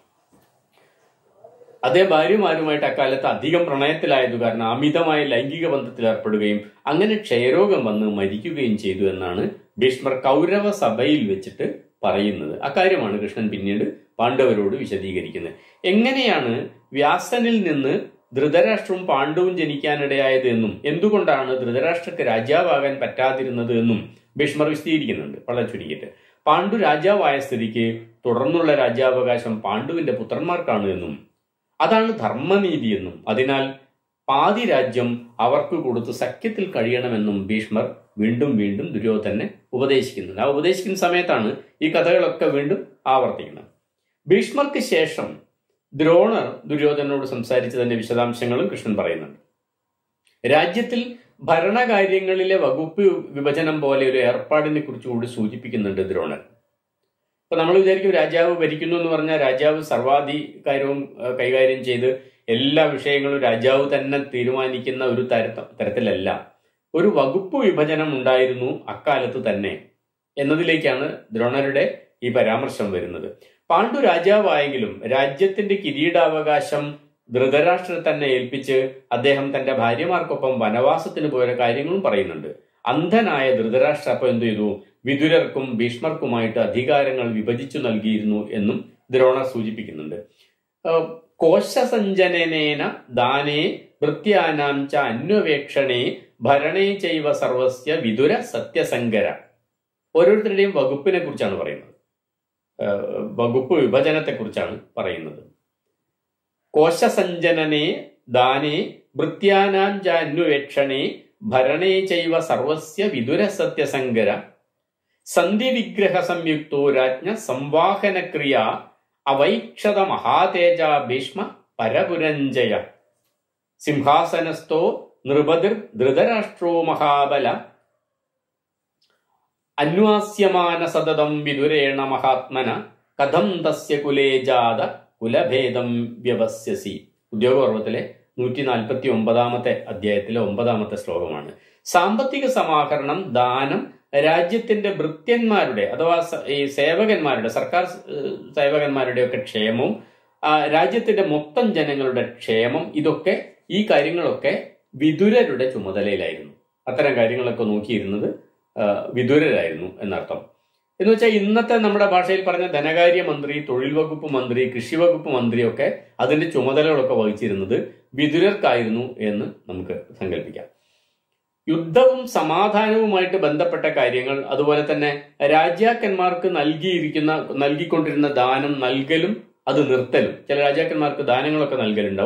അതേ ഭാര്യമാരുമായിട്ട് അക്കാലത്ത് അധികം പ്രണയത്തിലായത് കാരണം അമിതമായ ലൈംഗിക ബന്ധത്തിൽ ഏർപ്പെടുകയും അങ്ങനെ ക്ഷയരോഗം വന്ന് മരിക്കുകയും ചെയ്തു എന്നാണ് ഭീഷ്മർ കൗരവ സഭയിൽ വെച്ചിട്ട് പറയുന്നത് അക്കാര്യമാണ് കൃഷ്ണൻ പിന്നീട് പാണ്ഡവരോട് വിശദീകരിക്കുന്നത് എങ്ങനെയാണ് വ്യാസനിൽ നിന്ന് ധൃതരാഷ്ട്രവും പാണ്ഡവും ജനിക്കാനിടയായത് എന്നും എന്തുകൊണ്ടാണ് ധൃതരാഷ്ട്രക്ക് രാജാവാകാൻ പറ്റാതിരുന്നത് എന്നും ഭീഷ്മർ വിശദീകരിക്കുന്നുണ്ട് വളരെ ചുരുക്കിയിട്ട് പാണ്ഡു രാജാവായ സ്ഥിതിക്ക് തുടർന്നുള്ള രാജ്യാവകാശം പാണ്ഡുവിന്റെ പുത്രന്മാർക്കാണ് എന്നും അതാണ് ധർമ്മനീതി എന്നും അതിനാൽ പാതി രാജ്യം അവർക്ക് കൊടുത്ത് സഖ്യത്തിൽ കഴിയണമെന്നും ഭീഷ്മർ വീണ്ടും വീണ്ടും ദുര്യോധനെ ഉപദേശിക്കുന്നുണ്ട് ആ ഉപദേശിക്കുന്ന സമയത്താണ് ഈ കഥകളൊക്കെ വീണ്ടും ആവർത്തിക്കുന്നത് ഭീഷ്മർക്ക് ശേഷം ദ്രോണർ ദുര്യോധനോട് സംസാരിച്ചതിന്റെ വിശദാംശങ്ങളും കൃഷ്ണൻ പറയുന്നുണ്ട് രാജ്യത്തിൽ ഭരണകാര്യങ്ങളിലെ വകുപ്പ് വിഭജനം പോലെ ഒരു ഏർപ്പാടിനെ കുറിച്ച് കൂടി സൂചിപ്പിക്കുന്നുണ്ട് ദ്രോണർ ഇപ്പൊ നമ്മൾ വിചാരിക്കും രാജാവ് ഭരിക്കുന്നു എന്ന് പറഞ്ഞാൽ രാജാവ് സർവാധികാരവും ഏഹ്, കൈകാര്യം ചെയ്ത് എല്ലാ വിഷയങ്ങളും രാജാവ് തന്നെ തീരുമാനിക്കുന്ന ഒരു തരത്ത തരത്തിലല്ല ഒരു വകുപ്പ് വിഭജനം ഉണ്ടായിരുന്നു അക്കാലത്ത് തന്നെ എന്നതിലേക്കാണ് ദ്രോണരുടെ ഈ പരാമർശം വരുന്നത് പാണ്ഡു രാജാവായെങ്കിലും രാജ്യത്തിന്റെ കിരീടാവകാശം ധൃതരാഷ്ട്രനെ തന്നെ ഏൽപ്പിച്ച് അദ്ദേഹം തന്റെ ഭാര്യമാർക്കൊപ്പം വനവാസത്തിന് പോയ കാര്യങ്ങളും പറയുന്നുണ്ട് അന്ധനായ ധൃതരാഷ്ട്ര അപ്പൊ എന്ത് ചെയ്തു വിതുരർക്കും ഭീഷ്മർക്കുമായിട്ട് അധികാരങ്ങൾ വിഭജിച്ചു നൽകിയിരുന്നു എന്നും ദ്രോണർ സൂചിപ്പിക്കുന്നുണ്ട് ഏഹ് കോശസഞ്ജനേന ദാനേ ഭൃത്യാനാം ച അന്വേഷണേ ഭരണേ ചൈവ സർവസ്യ വിതുര സത്യസങ്കര ഓരോരുത്തരുടെയും വകുപ്പിനെ കുറിച്ചാണ് പറയുന്നത് ഏഹ് വകുപ്പ് വിഭജനത്തെ കുറിച്ചാണ് പറയുന്നത് കോശസഞ്ജനനെ ദാനേ ഭൃത്യാനാം ച അന്വേഷണേ ഭരണേ ചൈവ സർവസ്യ വിതുര സത്യസങ്കര സന്ധി വിഗ്രഹ സംയുക്തോ രാജ്ഞ സംവാഹനക്രിയ അവൈക്ഷത മഹാതേജ ഭീഷ്മ പരപുരഞ്ജയ സിംഹാസനസ്ഥോ നൃപതിർ ധൃതരാഷ്ട്രോ മഹാബല അന്വാസ്യമാന സതതം വിദുരേണ മഹാത്മന കഥം തസ്യ കുലേ ജാത കുലഭേദം വ്യവസ്യസി ഉദ്യോഗപർവത്തിലെ നൂറ്റി നാൽപ്പത്തി ഒമ്പതാമത്തെ അധ്യായത്തിലെ ഒമ്പതാമത്തെ ശ്ലോകമാണ് സാമ്പത്തിക സമാഹരണം ദാനം രാജ്യത്തിന്റെ ഭൃത്യന്മാരുടെ അഥവാ സ- ഈ സേവകന്മാരുടെ സർക്കാർ ഏഹ്, സേവകന്മാരുടെ ഒക്കെ ക്ഷേമവും ആ, രാജ്യത്തിന്റെ മൊത്തം ജനങ്ങളുടെ ക്ഷേമം ഇതൊക്കെ ഈ കാര്യങ്ങളൊക്കെ വിതുരരുടെ ചുമതലയിലായിരുന്നു അത്തരം കാര്യങ്ങളൊക്കെ നോക്കിയിരുന്നത് ആ, വിതുരരായിരുന്നു എന്നർത്ഥം എന്ന് വെച്ചാൽ ഇന്നത്തെ നമ്മുടെ ഭാഷയിൽ പറഞ്ഞ ധനകാര്യ മന്ത്രി തൊഴിൽ വകുപ്പ് മന്ത്രി കൃഷി വകുപ്പ് മന്ത്രിയൊക്കെ അതിന്റെ ചുമതലകളൊക്കെ വഹിച്ചിരുന്നത് വിതുരർക്കായിരുന്നു എന്ന് നമുക്ക് സങ്കല്പിക്കാം യുദ്ധവും സമാധാനവുമായിട്ട് ബന്ധപ്പെട്ട കാര്യങ്ങൾ അതുപോലെ തന്നെ രാജാക്കന്മാർക്ക് നൽകിയിരിക്കുന്ന നൽകിക്കൊണ്ടിരുന്ന ദാനം നൽകലും അത് നിർത്തലും ചില രാജാക്കന്മാർക്ക് ദാനങ്ങളൊക്കെ നൽകലുണ്ടാവും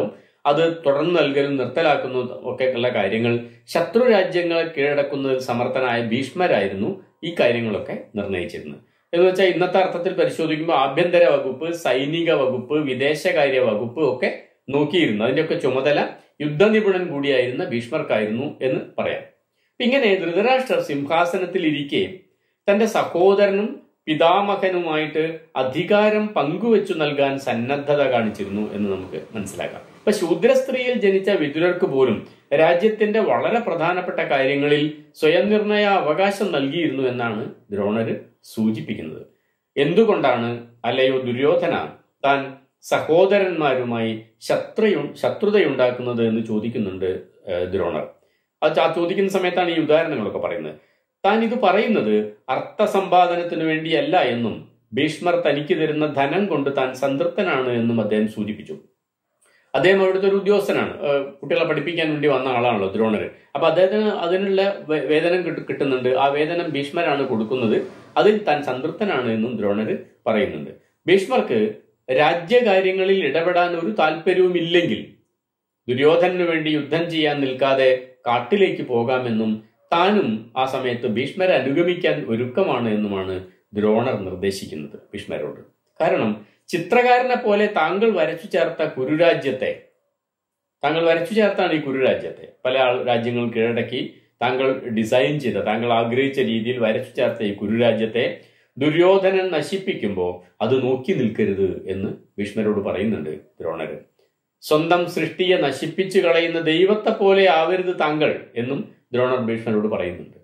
അത് തുടർന്ന് നൽകലും നിർത്തലാക്കുന്നതും ഒക്കെ ഉള്ള കാര്യങ്ങൾ ശത്രു രാജ്യങ്ങളെ കീഴടക്കുന്നതിൽ സമർത്ഥനായ ഭീഷ്മരായിരുന്നു ഈ കാര്യങ്ങളൊക്കെ നിർണയിച്ചിരുന്നത് എന്ന് വെച്ചാൽ ഇന്നത്തെ അർത്ഥത്തിൽ പരിശോധിക്കുമ്പോൾ ആഭ്യന്തര വകുപ്പ് സൈനിക വകുപ്പ് വിദേശകാര്യ വകുപ്പ് ഒക്കെ നോക്കിയിരുന്നു അതിന്റെയൊക്കെ ചുമതല യുദ്ധനിപുണൻ കൂടിയായിരുന്ന ഭീഷ്മർക്കായിരുന്നു എന്ന് പറയാം ഇങ്ങനെ ധൃതരാഷ്ട്രർ സിംഹാസനത്തിൽ ഇരിക്കെ തന്റെ സഹോദരനും പിതാമഹനുമായിട്ട് അധികാരം പങ്കുവെച്ചു നൽകാൻ സന്നദ്ധത കാണിച്ചിരുന്നു എന്ന് നമുക്ക് മനസ്സിലാക്കാം ഇപ്പൊ ശൂദ്ര സ്ത്രീയിൽ ജനിച്ച വിതുരർക്ക് പോലും രാജ്യത്തിന്റെ വളരെ പ്രധാനപ്പെട്ട കാര്യങ്ങളിൽ സ്വയം നിർണയ അവകാശം നൽകിയിരുന്നു എന്നാണ് ദ്രോണര് സൂചിപ്പിക്കുന്നത് എന്തുകൊണ്ടാണ് അല്ലയോ ദുര്യോധന താൻ സഹോദരന്മാരുമായി ശത്രുയു ശത്രുതയുണ്ടാക്കുന്നത് എന്ന് ചോദിക്കുന്നുണ്ട് ഏഹ്, ദ്രോണർ അത് ആ ചോദിക്കുന്ന സമയത്താണ് ഈ ഉദാഹരണങ്ങളൊക്കെ പറയുന്നത് താൻ ഇത് പറയുന്നത് അർത്ഥസമ്പാദനത്തിനു വേണ്ടിയല്ല എന്നും ഭീഷ്മർ തനിക്ക് തരുന്ന ധനം കൊണ്ട് താൻ സംതൃപ്തനാണ് എന്നും അദ്ദേഹം സൂചിപ്പിച്ചു അദ്ദേഹം അവിടുത്തെ ഒരു ഉദ്യോഗസ്ഥനാണ് ഏഹ് കുട്ടികളെ പഠിപ്പിക്കാൻ വേണ്ടി വന്ന ആളാണല്ലോ ദ്രോണര് അപ്പൊ അദ്ദേഹത്തിന് അതിനുള്ള വേ- വേതനം കിട്ടു- കിട്ടുന്നുണ്ട് ആ വേതനം ഭീഷ്മരാണ് കൊടുക്കുന്നത് അതിൽ താൻ സംതൃപ്തനാണ് എന്നും ദ്രോണര് പറയുന്നുണ്ട് ഭീഷ്മർക്ക് രാജ്യകാര്യങ്ങളിൽ ഇടപെടാൻ ഒരു താല്പര്യവും ഇല്ലെങ്കിൽ ദുര്യോധനു വേണ്ടി യുദ്ധം ചെയ്യാൻ നിൽക്കാതെ കാട്ടിലേക്ക് പോകാമെന്നും താനും ആ സമയത്ത് ഭീഷ്മരെ അനുഗമിക്കാൻ ഒരുക്കമാണ് എന്നുമാണ് ദ്രോണർ നിർദ്ദേശിക്കുന്നത് ഭീഷ്മരോട് കാരണം ചിത്രകാരനെ പോലെ താങ്കൾ വരച്ചു ചേർത്ത കുരുരാജ്യത്തെ താങ്കൾ വരച്ചു ചേർത്താണ് ഈ കുരുരാജ്യത്തെ പല ആൾ രാജ്യങ്ങൾ കീഴടക്കി താങ്കൾ ഡിസൈൻ ചെയ്ത താങ്കൾ ആഗ്രഹിച്ച രീതിയിൽ വരച്ചു ചേർത്ത ഈ കുരുരാജ്യത്തെ ദുര്യോധനൻ നശിപ്പിക്കുമ്പോൾ അത് നോക്കി നിൽക്കരുത് എന്ന് ഭീഷ്മരോട് പറയുന്നുണ്ട് ദ്രോണര് സ്വന്തം സൃഷ്ടിയെ നശിപ്പിച്ചു കളയുന്ന ദൈവത്തെ പോലെ ആവരുത് താങ്കൾ എന്നും ദ്രോണർ ഭീഷ്മരോട് പറയുന്നുണ്ട്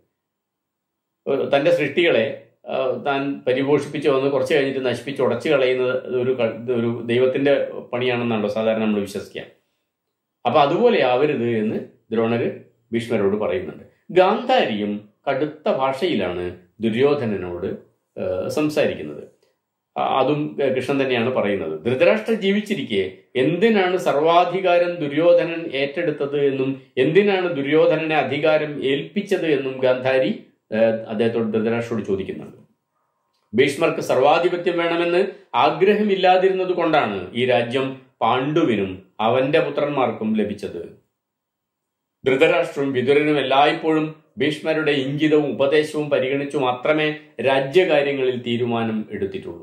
ഏഹ് തന്റെ സൃഷ്ടികളെ ആഹ് താൻ പരിപോഷിപ്പിച്ച് വന്ന് കുറച്ച് കഴിഞ്ഞിട്ട് നശിപ്പിച്ച് ഉടച്ചു കളയുന്നത് ഒരു ക- ഇത് ഒരു ദൈവത്തിന്റെ പണിയാണെന്നാണല്ലോ സാധാരണ നമ്മൾ വിശ്വസിക്കുക അപ്പൊ അതുപോലെ ആവരുത് എന്ന് ദ്രോണര് ഭീഷ്മരോട് പറയുന്നുണ്ട് ഗാന്ധാരിയും കടുത്ത ഭാഷയിലാണ് ദുര്യോധനനോട് ആഹ് സംസാരിക്കുന്നത് ആ, അതും ഏഹ് കൃഷ്ണൻ തന്നെയാണ് പറയുന്നത് ധൃതരാഷ്ട്ര ജീവിച്ചിരിക്കെ എന്തിനാണ് സർവാധികാരം ദുര്യോധനൻ ഏറ്റെടുത്തത് എന്നും എന്തിനാണ് ദുര്യോധനനെ അധികാരം ഏൽപ്പിച്ചത് എന്നും ഗാന്ധാരി ഏഹ് അദ്ദേഹത്തോട് ധൃതരാഷ്ട്രോട് ചോദിക്കുന്നുണ്ട് ഭീഷ്മർക്ക് സർവാധിപത്യം വേണമെന്ന് ആഗ്രഹമില്ലാതിരുന്നത് കൊണ്ടാണ് ഈ രാജ്യം പാണ്ഡുവിനും അവന്റെ പുത്രന്മാർക്കും ലഭിച്ചത് ധൃതരാഷ്ട്രവും വിതുരനും എല്ലായ്പ്പോഴും ഭീഷ്മരുടെ ഇംഗിതവും ഉപദേശവും പരിഗണിച്ചു മാത്രമേ രാജ്യകാര്യങ്ങളിൽ തീരുമാനം എടുത്തിട്ടുള്ളൂ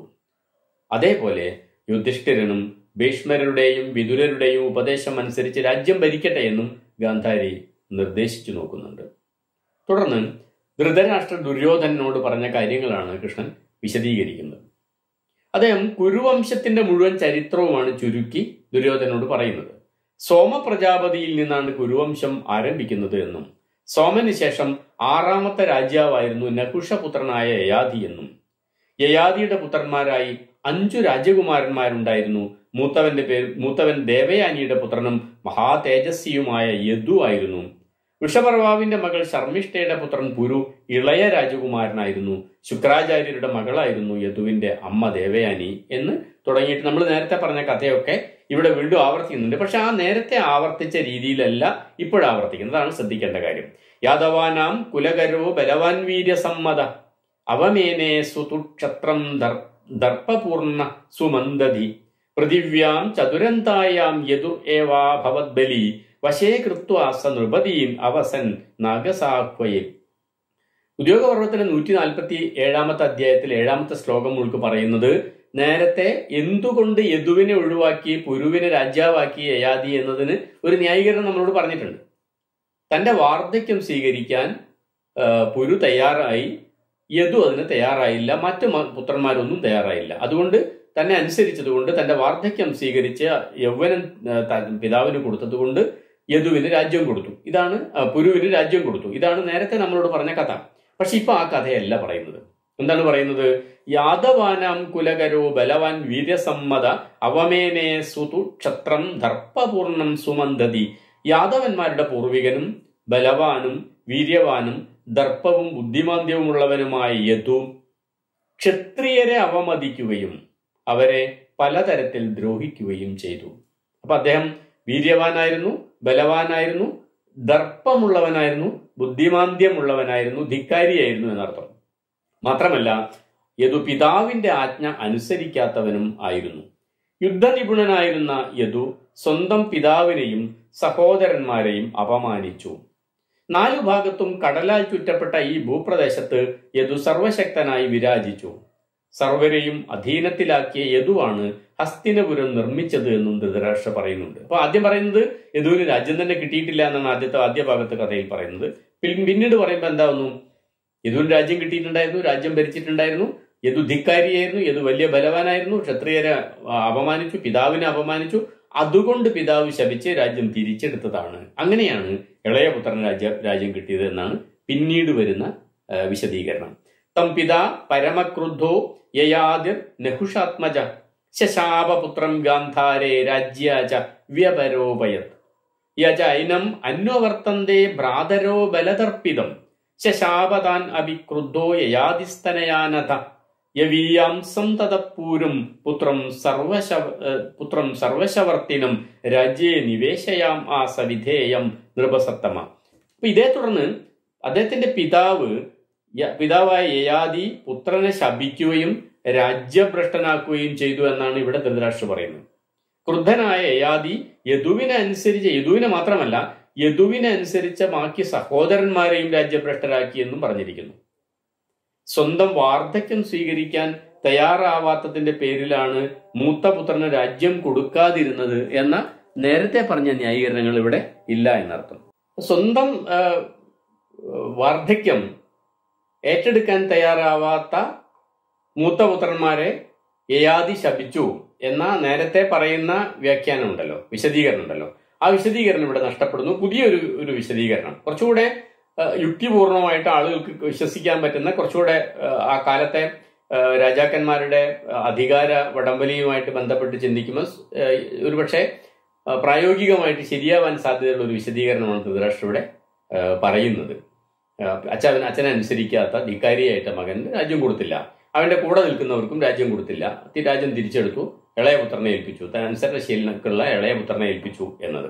അതേപോലെ യുധിഷ്ഠിരനും ഭീഷ്മരുടെയും വിതുരരുടെയും ഉപദേശം അനുസരിച്ച് രാജ്യം ഭരിക്കട്ടെ എന്നും ഗാന്ധാരി നിർദ്ദേശിച്ചു നോക്കുന്നുണ്ട് തുടർന്ന് ധൃതരാഷ്ട്ര ദുര്യോധനനോട് പറഞ്ഞ കാര്യങ്ങളാണ് കൃഷ്ണൻ വിശദീകരിക്കുന്നത് അദ്ദേഹം കുരുവംശത്തിന്റെ മുഴുവൻ ചരിത്രവുമാണ് ചുരുക്കി ദുര്യോധനോട് പറയുന്നത് സോമ പ്രജാപതിയിൽ നിന്നാണ് കുരുവംശം ആരംഭിക്കുന്നത് എന്നും സോമന് ശേഷം ആറാമത്തെ രാജാവായിരുന്നു നകുഷപുത്രനായ യയാതി എന്നും യയാതിയുടെ പുത്രന്മാരായി അഞ്ചു രാജകുമാരന്മാരുണ്ടായിരുന്നു മൂത്തവന്റെ പേര് മൂത്തവൻ ദേവയാനിയുടെ പുത്രനും മഹാതേജസ്വിയുമായ യദു ആയിരുന്നു വൃഷപർവാവിന്റെ മകൾ ശർമ്മിഷ്ഠയുടെ പുത്രൻ പുരു ഇളയ രാജകുമാരനായിരുന്നു ശുക്രാചാര്യരുടെ മകളായിരുന്നു യദുവിന്റെ അമ്മ ദേവയാനി എന്ന് തുടങ്ങിയിട്ട് നമ്മൾ നേരത്തെ പറഞ്ഞ കഥയൊക്കെ ഇവിടെ വീണ്ടും ആവർത്തിക്കുന്നുണ്ട് പക്ഷെ ആ നേരത്തെ ആവർത്തിച്ച രീതിയിലല്ല ഇപ്പോഴാവർത്തിക്കുന്നതാണ് ശ്രദ്ധിക്കേണ്ട കാര്യം യാദവാനാം കുലകരോ ബലവാൻ വീര്യസമ്മത അവമേനെ സുതുക്ഷത്രം ദർ ദർപ്പപൂർണ സുമന്ദധി പൃഥിവ്യാം ചതുരന്തായാം യദു ഏവാ ഭവദ്ബലി വശേ കൃത്വ സ നൃപതീൻ അവസൻ നാഗസാഹ്വയെ ഉദ്യോഗപർവത്തിന്റെ നൂറ്റി നാൽപ്പത്തി ഏഴാമത്തെ അധ്യായത്തിൽ ഏഴാമത്തെ ശ്ലോകം മുൾക്ക് പറയുന്നത് നേരത്തെ എന്തുകൊണ്ട് യദുവിനെ ഒഴിവാക്കി പുരുവിനെ രാജാവാക്കി യയാതി എന്നതിന് ഒരു ന്യായീകരണം നമ്മളോട് പറഞ്ഞിട്ടുണ്ട് തന്റെ വാർദ്ധക്യം സ്വീകരിക്കാൻ ആ, പുരു തയ്യാറായി യദു അതിന് തയ്യാറായില്ല മറ്റു മ- പുത്രന്മാരൊന്നും തയ്യാറായില്ല അതുകൊണ്ട് തന്നെ അനുസരിച്ചതുകൊണ്ട് തന്റെ വാർദ്ധക്യം സ്വീകരിച്ച് യൗവനം ആ, ത- പിതാവിന് കൊടുത്തതുകൊണ്ട് യദുവിന് രാജ്യം കൊടുത്തു ഇതാണ് ആ, പുരുവിന് രാജ്യം കൊടുത്തു ഇതാണ് നേരത്തെ നമ്മളോട് പറഞ്ഞ കഥ പക്ഷെ ഇപ്പൊ ആ കഥയല്ല പറയുന്നത് എന്താണ് പറയുന്നത് യാദവാനാം കുലകരോ ബലവാൻ വീര്യസമ്മത അവമേനെ സുതു ക്ഷത്രം ദർപ്പപൂർണം സുമന്ദതി യാദവന്മാരുടെ പൂർവികനും ബലവാനും വീര്യവാനും ദർപ്പവും ബുദ്ധിമാന്ദ്യവുമുള്ളവനുമായ യദു ക്ഷത്രിയരെ അവമതിക്കുകയും അവരെ പലതരത്തിൽ ദ്രോഹിക്കുകയും ചെയ്തു അപ്പൊ അദ്ദേഹം വീര്യവാനായിരുന്നു ബലവാനായിരുന്നു ദർപ്പമുള്ളവനായിരുന്നു ബുദ്ധിമാന്ദ്യമുള്ളവനായിരുന്നു ധിക്കാരിയായിരുന്നു എന്നർത്ഥം മാത്രമല്ല യദു പിതാവിന്റെ ആജ്ഞ അനുസരിക്കാത്തവനും ആയിരുന്നു യുദ്ധനിപുണനായിരുന്ന യദു സ്വന്തം പിതാവിനെയും സഹോദരന്മാരെയും അപമാനിച്ചു നാലു ഭാഗത്തും കടലാൽ ചുറ്റപ്പെട്ട ഈ ഭൂപ്രദേശത്ത് യദു സർവശക്തനായി വിരാജിച്ചു സർവരെയും അധീനത്തിലാക്കിയ യദുവാണ് ഹസ്തിനപുരം നിർമ്മിച്ചത് എന്നും ധൃതരാഷ്ട്ര പറയുന്നുണ്ട് അപ്പൊ ആദ്യം പറയുന്നത് യദുവിന് രാജ്യം തന്നെ കിട്ടിയിട്ടില്ല എന്നാണ് ആദ്യത്തെ ആദ്യ ഭാഗത്ത് കഥയിൽ പറയുന്നത് പിൻ- പിന്നീട് പറയുമ്പോൾ എന്താവുന്നു യദുവിന് രാജ്യം കിട്ടിയിട്ടുണ്ടായിരുന്നു രാജ്യം ഭരിച്ചിട്ടുണ്ടായിരുന്നു യദു ധിക്കാരിയായിരുന്നു യദു വലിയ ബലവാനായിരുന്നു ക്ഷത്രിയരെ ആ, അപമാനിച്ചു പിതാവിനെ അപമാനിച്ചു അതുകൊണ്ട് പിതാവ് ശപിച്ച് രാജ്യം തിരിച്ചെടുത്തതാണ് അങ്ങനെയാണ് ഇളയ പുത്രൻ രാജ്യ രാജ്യം കിട്ടിയത് എന്നാണ് പിന്നീട് വരുന്ന ആ, വിശദീകരണം തം പിതാ പരമക്രുദ്ധോ യയാതിർ നഹുഷാത്മജ ശശാപപുത്രം ഗാന്ധാരേ രാജ്യാച വ്യപരോപയത് യജ ഐനം അന്വവർത്തന്തേ ഭ്രാതരോ ബലതർപ്പിതം ശശാപതാൻ അഭിക്രുദ്ധോ യയാതിസ്തനയാനത യവീയാംസം തതപ്പൂരും പുത്രം സർവശ ഏഹ് പുത്രം സർവശവർത്തിനം രാജ്യേ നിവേശയാം ആ സവിധേയം നൃപസത്തമ അപ്പൊ ഇതേ തുടർന്ന് അദ്ദേഹത്തിന്റെ പിതാവ് യ- പിതാവായ യയാതി പുത്രനെ ശപിക്കുകയും രാജ്യഭ്രഷ്ടനാക്കുകയും ചെയ്തു എന്നാണ് ഇവിടെ ധൃതരാഷ്ട്ര പറയുന്നത് ക്രുദ്ധനായ യയാതി യദുവിനെ അനുസരിച്ച് യദുവിനെ മാത്രമല്ല യദുവിനെ അനുസരിച്ച ബാക്കി സഹോദരന്മാരെയും രാജ്യഭ്രഷ്ടരാക്കി എന്നും പറഞ്ഞിരിക്കുന്നു സ്വന്തം വാർദ്ധക്യം സ്വീകരിക്കാൻ തയ്യാറാവാത്തതിന്റെ പേരിലാണ് മൂത്ത പുത്രന് രാജ്യം കൊടുക്കാതിരുന്നത് എന്ന നേരത്തെ പറഞ്ഞ ന്യായീകരണങ്ങൾ ഇവിടെ ഇല്ല എന്നർത്ഥം സ്വന്തം ആ, വാർദ്ധക്യം ഏറ്റെടുക്കാൻ തയ്യാറാവാത്ത മൂത്ത പുത്രന്മാരെ യയാതി ശപിച്ചു എന്ന നേരത്തെ പറയുന്ന വ്യാഖ്യാനം ഉണ്ടല്ലോ വിശദീകരണം ഉണ്ടല്ലോ ആ വിശദീകരണം ഇവിടെ നഷ്ടപ്പെടുന്നു പുതിയൊരു ഒരു വിശദീകരണം കുറച്ചുകൂടെ ആ, യുക്തിപൂർണമായിട്ട് ആളുകൾക്ക് വിശ്വസിക്കാൻ പറ്റുന്ന കുറച്ചുകൂടെ ആ, ആ കാലത്തെ ആ, രാജാക്കന്മാരുടെ ആ, അധികാര വടംവലിയുമായിട്ട് ബന്ധപ്പെട്ട് ചിന്തിക്കുമ്പോൾ ആ, ഒരുപക്ഷെ ആ, പ്രായോഗികമായിട്ട് ശരിയാവാൻ സാധ്യതയുള്ള ഒരു വിശദീകരണമാണ് ധൃതരാഷ്ട്ര ഇവിടെ ആ, പറയുന്നത് ആ, അച്ഛൻ അച്ഛനെ അനുസരിക്കാത്ത ധിക്കാരിയായിട്ട മകൻ രാജ്യം കൊടുത്തില്ല അവന്റെ കൂടെ നിൽക്കുന്നവർക്കും രാജ്യം കൊടുത്തില്ല തി- രാജ്യം തിരിച്ചെടുത്തു ഇളയപുത്രനെ ഏൽപ്പിച്ചു താൻ അനുസരണശീലനക്കുള്ള ഇളയപുത്രനെ ഏൽപ്പിച്ചു എന്നത്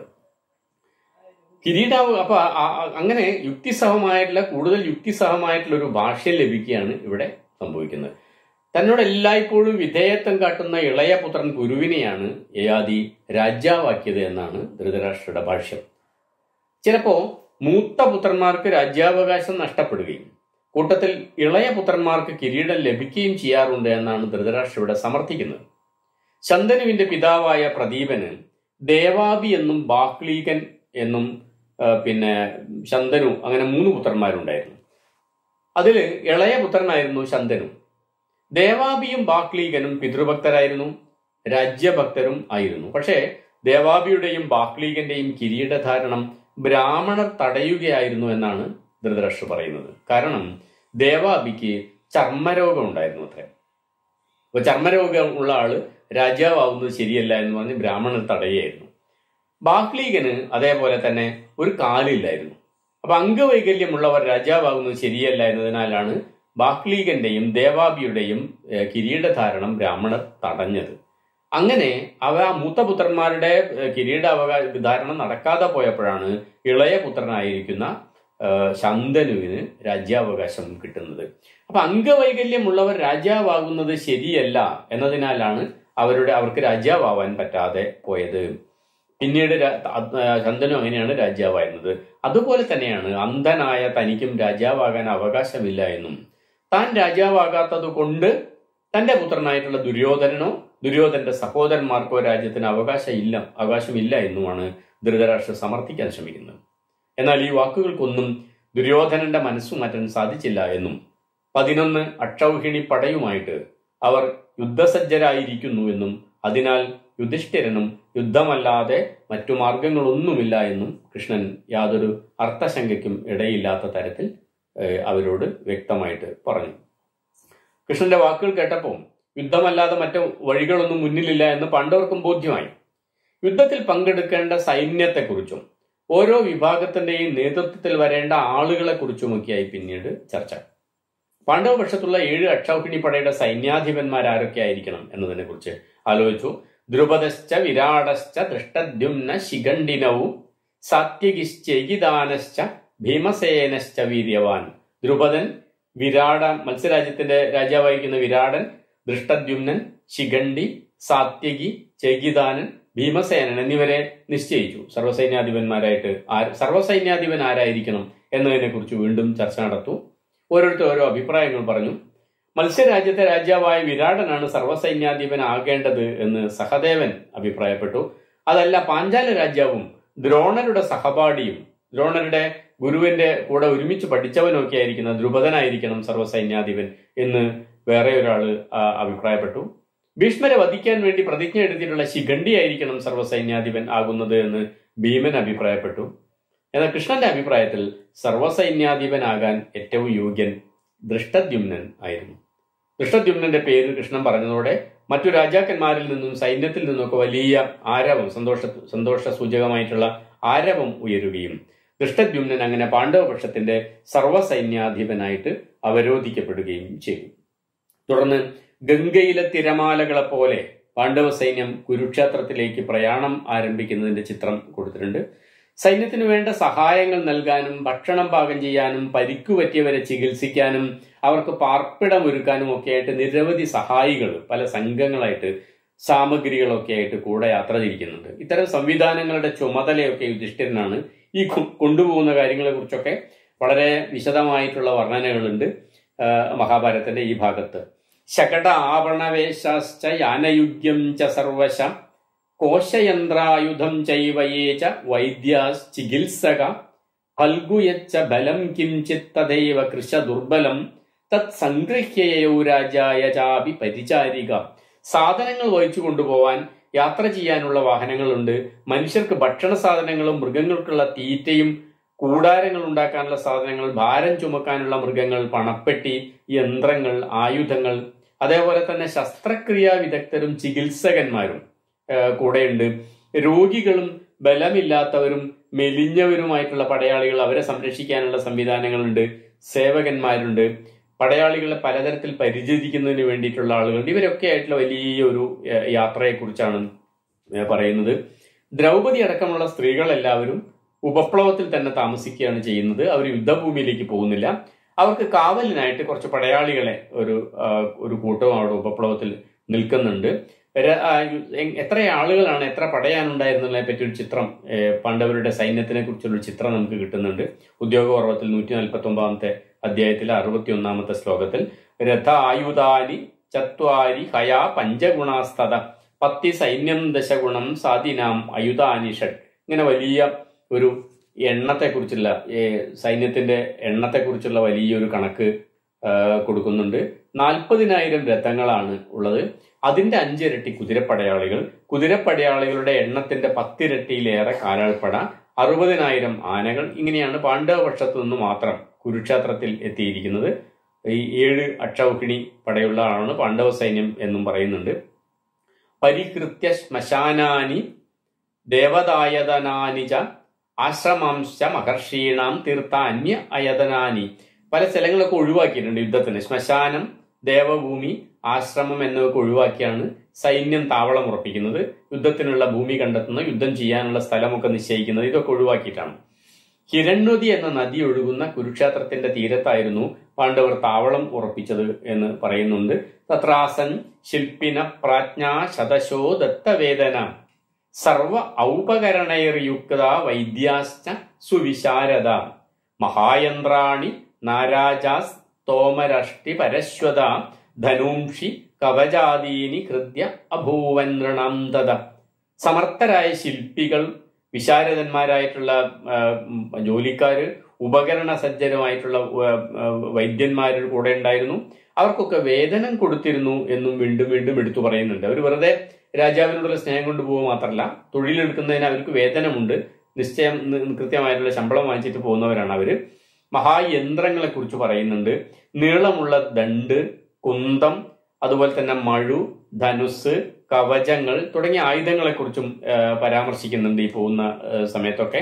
കിരീടാവ് അപ്പൊ ആ- ആ- അങ്ങനെ യുക്തിസഹമായിട്ടുള്ള കൂടുതൽ യുക്തിസഹമായിട്ടുള്ള ഒരു ഭാഷ്യം ലഭിക്കുകയാണ് ഇവിടെ സംഭവിക്കുന്നത് തന്നോട് എല്ലായ്പ്പോഴും വിധേയത്വം കാട്ടുന്ന ഇളയ പുത്രൻ ഗുരുവിനെയാണ് യയാതി രാജാവാക്കിയത് എന്നാണ് ധൃതരാഷ്ട്രയുടെ ഭാഷ്യം ചിലപ്പോ മൂത്ത പുത്രന്മാർക്ക് രാജ്യാവകാശം നഷ്ടപ്പെടുകയും കൂട്ടത്തിൽ ഇളയ പുത്രന്മാർക്ക് കിരീടം ലഭിക്കുകയും ചെയ്യാറുണ്ട് എന്നാണ് ധൃതരാഷ്ട്ര ഇവിടെ സമർത്ഥിക്കുന്നത് ശന്തനുവിന്റെ പിതാവായ പ്രദീപന് ദേവാബി എന്നും ബാക്ലീകൻ എന്നും ആ, പിന്നെ ശന്തനു അങ്ങനെ മൂന്ന് പുത്രന്മാരുണ്ടായിരുന്നു അതിൽ ഇളയ പുത്രനായിരുന്നു ശന്തനു ദേവാബിയും ബാക്ലീകനും പിതൃഭക്തരായിരുന്നു രാജ്യഭക്തരും ആയിരുന്നു പക്ഷേ ദേവാബിയുടെയും ബാക്ലീകന്റെയും കിരീടധാരണം ബ്രാഹ്മണർ തടയുകയായിരുന്നു എന്നാണ് ധൃതരാഷ്ട്ര പറയുന്നത് കാരണം ദേവാബിക്ക് ചർമ്മരോഗം ഉണ്ടായിരുന്നു അത്രേ അപ്പൊ ചർമ്മരോഗം ഉള്ള ആള് രാജാവാവുന്നത് ശരിയല്ല എന്ന് പറഞ്ഞ് ബ്രാഹ്മണർ തടയുകയായിരുന്നു ബാക്ലീകന് അതേപോലെ തന്നെ ഒരു കാലില്ലായിരുന്നു അപ്പൊ അംഗവൈകല്യമുള്ളവർ രാജാവാകുന്നത് ശരിയല്ല എന്നതിനാലാണ് ബാക്ലീകന്റെയും ദേവാബിയുടെയും ഏഹ്, കിരീടധാരണം ബ്രാഹ്മണർ തടഞ്ഞത് അങ്ങനെ അവ ആ മൂത്തപുത്രന്മാരുടെ ഏഹ്, കിരീടാവകാശ ധാരണം നടക്കാതെ പോയപ്പോഴാണ് ഇളയ പുത്രനായിരിക്കുന്ന ഏഹ്, ശന്തനുവിന് രാജ്യാവകാശം കിട്ടുന്നത് അപ്പൊ അംഗവൈകല്യമുള്ളവർ രാജാവാകുന്നത് ശരിയല്ല എന്നതിനാലാണ് അവരുടെ അവർക്ക് രാജാവാൻ പറ്റാതെ പോയത് പിന്നീട് രാ- അത് ശന്തനു അങ്ങനെയാണ് രാജാവായിരുന്നത് അതുപോലെ തന്നെയാണ് അന്ധനായ തനിക്കും രാജാവാകാൻ അവകാശമില്ല എന്നും താൻ രാജാവാകാത്തത് കൊണ്ട് തന്റെ പുത്രനായിട്ടുള്ള ദുര്യോധനനോ ദുര്യോധനന്റെ സഹോദരന്മാർക്കോ രാജ്യത്തിന് അവകാശം ഇല്ല അവകാശമില്ല എന്നുമാണ് ധൃതരാഷ്ട്ര സമർത്ഥിക്കാൻ ശ്രമിക്കുന്നത് എന്നാൽ ഈ വാക്കുകൾക്കൊന്നും ദുര്യോധനന്റെ മനസ്സു മാറ്റാൻ സാധിച്ചില്ല എന്നും പതിനൊന്ന് അക്ഷൗഹിണി പടയുമായിട്ട് അവർ യുദ്ധസജ്ജരായിരിക്കുന്നു എന്നും അതിനാൽ യുധിഷ്ഠിരനും യുദ്ധമല്ലാതെ മറ്റു മാർഗങ്ങളൊന്നുമില്ല എന്നും കൃഷ്ണൻ യാതൊരു അർത്ഥശങ്കയ്ക്കും ഇടയില്ലാത്ത തരത്തിൽ ഏഹ്, അവരോട് വ്യക്തമായിട്ട് പറഞ്ഞു കൃഷ്ണന്റെ വാക്കുകൾ കേട്ടപ്പോൾ യുദ്ധമല്ലാതെ മറ്റു വഴികളൊന്നും മുന്നിലില്ല എന്ന് പാണ്ഡവർക്കും ബോധ്യമായി യുദ്ധത്തിൽ പങ്കെടുക്കേണ്ട സൈന്യത്തെക്കുറിച്ചും ഓരോ വിഭാഗത്തിന്റെയും നേതൃത്വത്തിൽ വരേണ്ട ആളുകളെ കുറിച്ചുമൊക്കെയായി പിന്നീട് ചർച്ച പാണ്ഡവപക്ഷത്തുള്ള ഏഴ് അക്ഷൗഹിണി പടയുടെ സൈന്യാധിപന്മാർ ആരൊക്കെ ആയിരിക്കണം എന്നതിനെ കുറിച്ച് ആലോചിച്ചു ദ്രുപദശ്ച വിരാടശ്ച ദൃഷ്ടദ്യുമ്ന ശിഖണ്ഡിനവും സാത്യകിശ്ചേകിദാനശ്ച ഭീമസേനശ്ച വീര്യവാൻ ദ്രുപദൻ വിരാട മത്സ്യരാജ്യത്തിന്റെ രാജാവായിരിക്കുന്ന വിരാടൻ ദൃഷ്ടദ്യുമ്നൻ ശിഖണ്ഡി സാത്യകി ചെകിതാനൻ ഭീമസേനൻ എന്നിവരെ നിശ്ചയിച്ചു സർവ്വസൈന്യാധിപന്മാരായിട്ട് ആ- സർവ്വസൈന്യാധിപൻ ആരായിരിക്കണം എന്നതിനെ കുറിച്ച് വീണ്ടും ചർച്ച നടത്തു ഓരോരുത്തർ ഓരോ അഭിപ്രായങ്ങൾ പറഞ്ഞു മത്സ്യരാജ്യത്തെ രാജാവായ വിരാടനാണ് സർവ്വസൈന്യാധിപൻ ആകേണ്ടത് എന്ന് സഹദേവൻ അഭിപ്രായപ്പെട്ടു അതല്ല പാഞ്ചാല രാജാവും ദ്രോണരുടെ സഹപാഠിയും ദ്രോണരുടെ ഗുരുവിന്റെ കൂടെ ഒരുമിച്ച് പഠിച്ചവനൊക്കെ ആയിരിക്കുന്ന ദ്രുപദനായിരിക്കണം സർവ്വസൈന്യാധിപൻ എന്ന് വേറെ ഒരാള് ആ, അഭിപ്രായപ്പെട്ടു ഭീഷ്മരെ വധിക്കാൻ വേണ്ടി പ്രതിജ്ഞ എടുത്തിട്ടുള്ള ശിഖണ്ഡി ആയിരിക്കണം സർവ്വസൈന്യാധിപൻ ആകുന്നത് എന്ന് ഭീമൻ അഭിപ്രായപ്പെട്ടു എന്നാൽ കൃഷ്ണന്റെ അഭിപ്രായത്തിൽ സർവ്വസൈന്യാധിപനാകാൻ ഏറ്റവും യോഗ്യൻ ദൃഷ്ടദ്യുമ്നൻ ആയിരുന്നു ദൃഷ്ടദ്യുമ്നന്റെ പേര് കൃഷ്ണൻ പറഞ്ഞതോടെ മറ്റു രാജാക്കന്മാരിൽ നിന്നും സൈന്യത്തിൽ നിന്നൊക്കെ വലിയ ആരവം സന്തോഷ സന്തോഷ സൂചകമായിട്ടുള്ള ആരവം ഉയരുകയും ദൃഷ്ടദ്യുമ്നൻ അങ്ങനെ പാണ്ഡവപക്ഷത്തിന്റെ സർവ്വസൈന്യാധിപനായിട്ട് അവരോധിക്കപ്പെടുകയും ചെയ്തു തുടർന്ന് ഗംഗയിലെ തിരമാലകളെ പോലെ പാണ്ഡവ സൈന്യം കുരുക്ഷേത്രത്തിലേക്ക് പ്രയാണം ആരംഭിക്കുന്നതിന്റെ ചിത്രം കൊടുത്തിട്ടുണ്ട് സൈന്യത്തിന് വേണ്ട സഹായങ്ങൾ നൽകാനും ഭക്ഷണം പാകം ചെയ്യാനും പരിക്കു പറ്റിയവരെ ചികിത്സിക്കാനും അവർക്ക് പാർപ്പിടമൊരുക്കാനും ഒക്കെ ആയിട്ട് നിരവധി സഹായികൾ പല സംഘങ്ങളായിട്ട് സാമഗ്രികളൊക്കെ ആയിട്ട് കൂടെ യാത്ര തിരിക്കുന്നുണ്ട് ഇത്തരം സംവിധാനങ്ങളുടെ ചുമതലയൊക്കെ യുധിഷ്ഠിരനാണ് ഈ കൊ- കൊണ്ടുപോകുന്ന കാര്യങ്ങളെ കുറിച്ചൊക്കെ വളരെ വിശദമായിട്ടുള്ള വർണ്ണനകളുണ്ട് ആ, മഹാഭാരതത്തിന്റെ ഈ ഭാഗത്ത് ശകട ആവരണവേശാശ്ച യാനയുഗ്യം ച സർവശ കോശയന്ത്രായുധം ചൈവയേ ച വൈദ്യാസ് ചികിത്സക ഫൽഗുയച്ച ബലം കിഞ്ചിത് തദൈവ കൃശ ദുർബലം തത് സംഗൃഹ്യയോ രാജായ ചാപി പരിചാരിക സാധനങ്ങൾ വഹിച്ചു കൊണ്ടുപോവാൻ യാത്ര ചെയ്യാനുള്ള വാഹനങ്ങളുണ്ട് മനുഷ്യർക്ക് ഭക്ഷണ സാധനങ്ങളും മൃഗങ്ങൾക്കുള്ള തീറ്റയും കൂടാരങ്ങൾ ഉണ്ടാക്കാനുള്ള സാധനങ്ങൾ ഭാരം ചുമക്കാനുള്ള മൃഗങ്ങൾ പണപ്പെട്ടി യന്ത്രങ്ങൾ ആയുധങ്ങൾ അതേപോലെ തന്നെ ശസ്ത്രക്രിയാ വിദഗ്ധരും ചികിത്സകന്മാരും ആ, കൂടെയുണ്ട് രോഗികളും ബലമില്ലാത്തവരും മെലിഞ്ഞവരുമായിട്ടുള്ള പടയാളികൾ അവരെ സംരക്ഷിക്കാനുള്ള സംവിധാനങ്ങളുണ്ട് സേവകന്മാരുണ്ട് പടയാളികളെ പലതരത്തിൽ പരിചരിക്കുന്നതിന് വേണ്ടിയിട്ടുള്ള ആളുകളുണ്ട് ഇവരൊക്കെ ആയിട്ടുള്ള വലിയൊരു ഏ, യാത്രയെക്കുറിച്ചാണ് ഏ, പറയുന്നത് ദ്രൗപദി അടക്കമുള്ള സ്ത്രീകളെല്ലാവരും ഉപപ്ലവത്തിൽ തന്നെ താമസിക്കുകയാണ് ചെയ്യുന്നത് അവർ യുദ്ധഭൂമിയിലേക്ക് പോകുന്നില്ല അവർക്ക് കാവലിനായിട്ട് കുറച്ച് പടയാളികളെ ഒരു ആ, ഒരു കൂട്ടവും അവിടെ ഉപപ്ലവത്തിൽ നിൽക്കുന്നുണ്ട് ര- ആ, എ- എത്ര ആളുകളാണ് എത്ര പടയാനുണ്ടായിരുന്നതിനെ പറ്റി ഒരു ചിത്രം ഏ, പാണ്ഡവരുടെ സൈന്യത്തിനെ കുറിച്ചുള്ള ചിത്രം നമുക്ക് കിട്ടുന്നുണ്ട് ഉദ്യോഗപർവത്തിൽ നൂറ്റി നാൽപ്പത്തി ഒമ്പതാമത്തെ അധ്യായത്തിലെ അറുപത്തി ഒന്നാമത്തെ ശ്ലോകത്തിൽ രഥ ആയുധാനി ചത്വാരി ഹയാ പഞ്ചഗുണാസ്തത പത്തി സൈന്യം ദശഗുണം സാധിനാം അയുധാനി ഷഡ് ഇങ്ങനെ വലിയ ഒരു എണ്ണത്തെക്കുറിച്ചുള്ള ഏ, സൈന്യത്തിന്റെ എണ്ണത്തെക്കുറിച്ചുള്ള വലിയൊരു കണക്ക് ആ, കൊടുക്കുന്നുണ്ട് നാൽപ്പതിനായിരം രഥങ്ങളാണ് ഉള്ളത് അതിന്റെ അഞ്ചിരട്ടി കുതിരപ്പടയാളികൾ കുതിരപ്പടയാളികളുടെ എണ്ണത്തിന്റെ പത്തിരട്ടിയിലേറെ കാലാൾപ്പട അറുപതിനായിരം ആനകൾ ഇങ്ങനെയാണ് പാണ്ഡവപക്ഷത്തു നിന്ന് മാത്രം കുരുക്ഷേത്രത്തിൽ എത്തിയിരിക്കുന്നത് ഈ ഏഴ് അക്ഷൗഹിണി പടയുള്ള ആളാണ് പാണ്ഡവ സൈന്യം എന്നും പറയുന്നുണ്ട് പരികൃത്യ ശ്മശാനാനി ദേവതായതനാനി ച ആശ്രമാംശ മഹർഷീണാം തീർത്ഥ അന്യ അയതനാനി പല സ്ഥലങ്ങളൊക്കെ ഒഴിവാക്കിയിട്ടുണ്ട് യുദ്ധത്തിന് ശ്മശാനം ദേവഭൂമി ആശ്രമം എന്നിവയൊക്കെ ഒഴിവാക്കിയാണ് സൈന്യം താവളം ഉറപ്പിക്കുന്നത് യുദ്ധത്തിനുള്ള ഭൂമി കണ്ടെത്തുന്നത് യുദ്ധം ചെയ്യാനുള്ള സ്ഥലമൊക്കെ നിശ്ചയിക്കുന്നത് ഇതൊക്കെ ഒഴിവാക്കിയിട്ടാണ് ഹിരണ്വതി എന്ന നദി ഒഴുകുന്ന കുരുക്ഷേത്രത്തിന്റെ തീരത്തായിരുന്നു പാണ്ഡവർ താവളം ഉറപ്പിച്ചത് എന്ന് പറയുന്നുണ്ട് തത്രാസൻ ശില്പിന പ്രാജ്ഞാ ശതശോ ദത്തവേദന സർവ ഔപകരണൈർയുക്ത വൈദ്യാശ്ച സുവിശാരദ മഹായന്ത്രാണി നാരാജാസ് തോമരഷ്ടി പരശ്വത ധനൂംഷി കവചാദീനി കൃത്യ അഭൂവൻ നൃണം തത സമർത്ഥരായ ശില്പികൾ വിശാരദന്മാരായിട്ടുള്ള ആ, ഉം, ജോലിക്കാര് ഉപകരണ സജ്ജരമായിട്ടുള്ള ആ, ആ, വൈദ്യന്മാർ കൂടെ ഉണ്ടായിരുന്നു അവർക്കൊക്കെ വേതനം കൊടുത്തിരുന്നു എന്നും വീണ്ടും വീണ്ടും എടുത്തു പറയുന്നുണ്ട് അവർ വെറുതെ രാജാവിനോടുള്ള സ്നേഹം കൊണ്ട് പോകുക മാത്രമല്ല തൊഴിലെടുക്കുന്നതിന് അവർക്ക് വേതനമുണ്ട് നിശ്ചയം നി- കൃത്യമായിട്ടുള്ള ശമ്പളം വാങ്ങിച്ചിട്ട് പോകുന്നവരാണ് അവര് മഹായന്ത്രങ്ങളെ കുറിച്ച് പറയുന്നുണ്ട് നീളമുള്ള ദണ്ട് കുന്തം അതുപോലെ തന്നെ മഴു ധനുസ് കവചങ്ങൾ തുടങ്ങിയ ആയുധങ്ങളെ കുറിച്ചും പരാമർശിക്കുന്നുണ്ട് ഈ പോകുന്ന ആ, സമയത്തൊക്കെ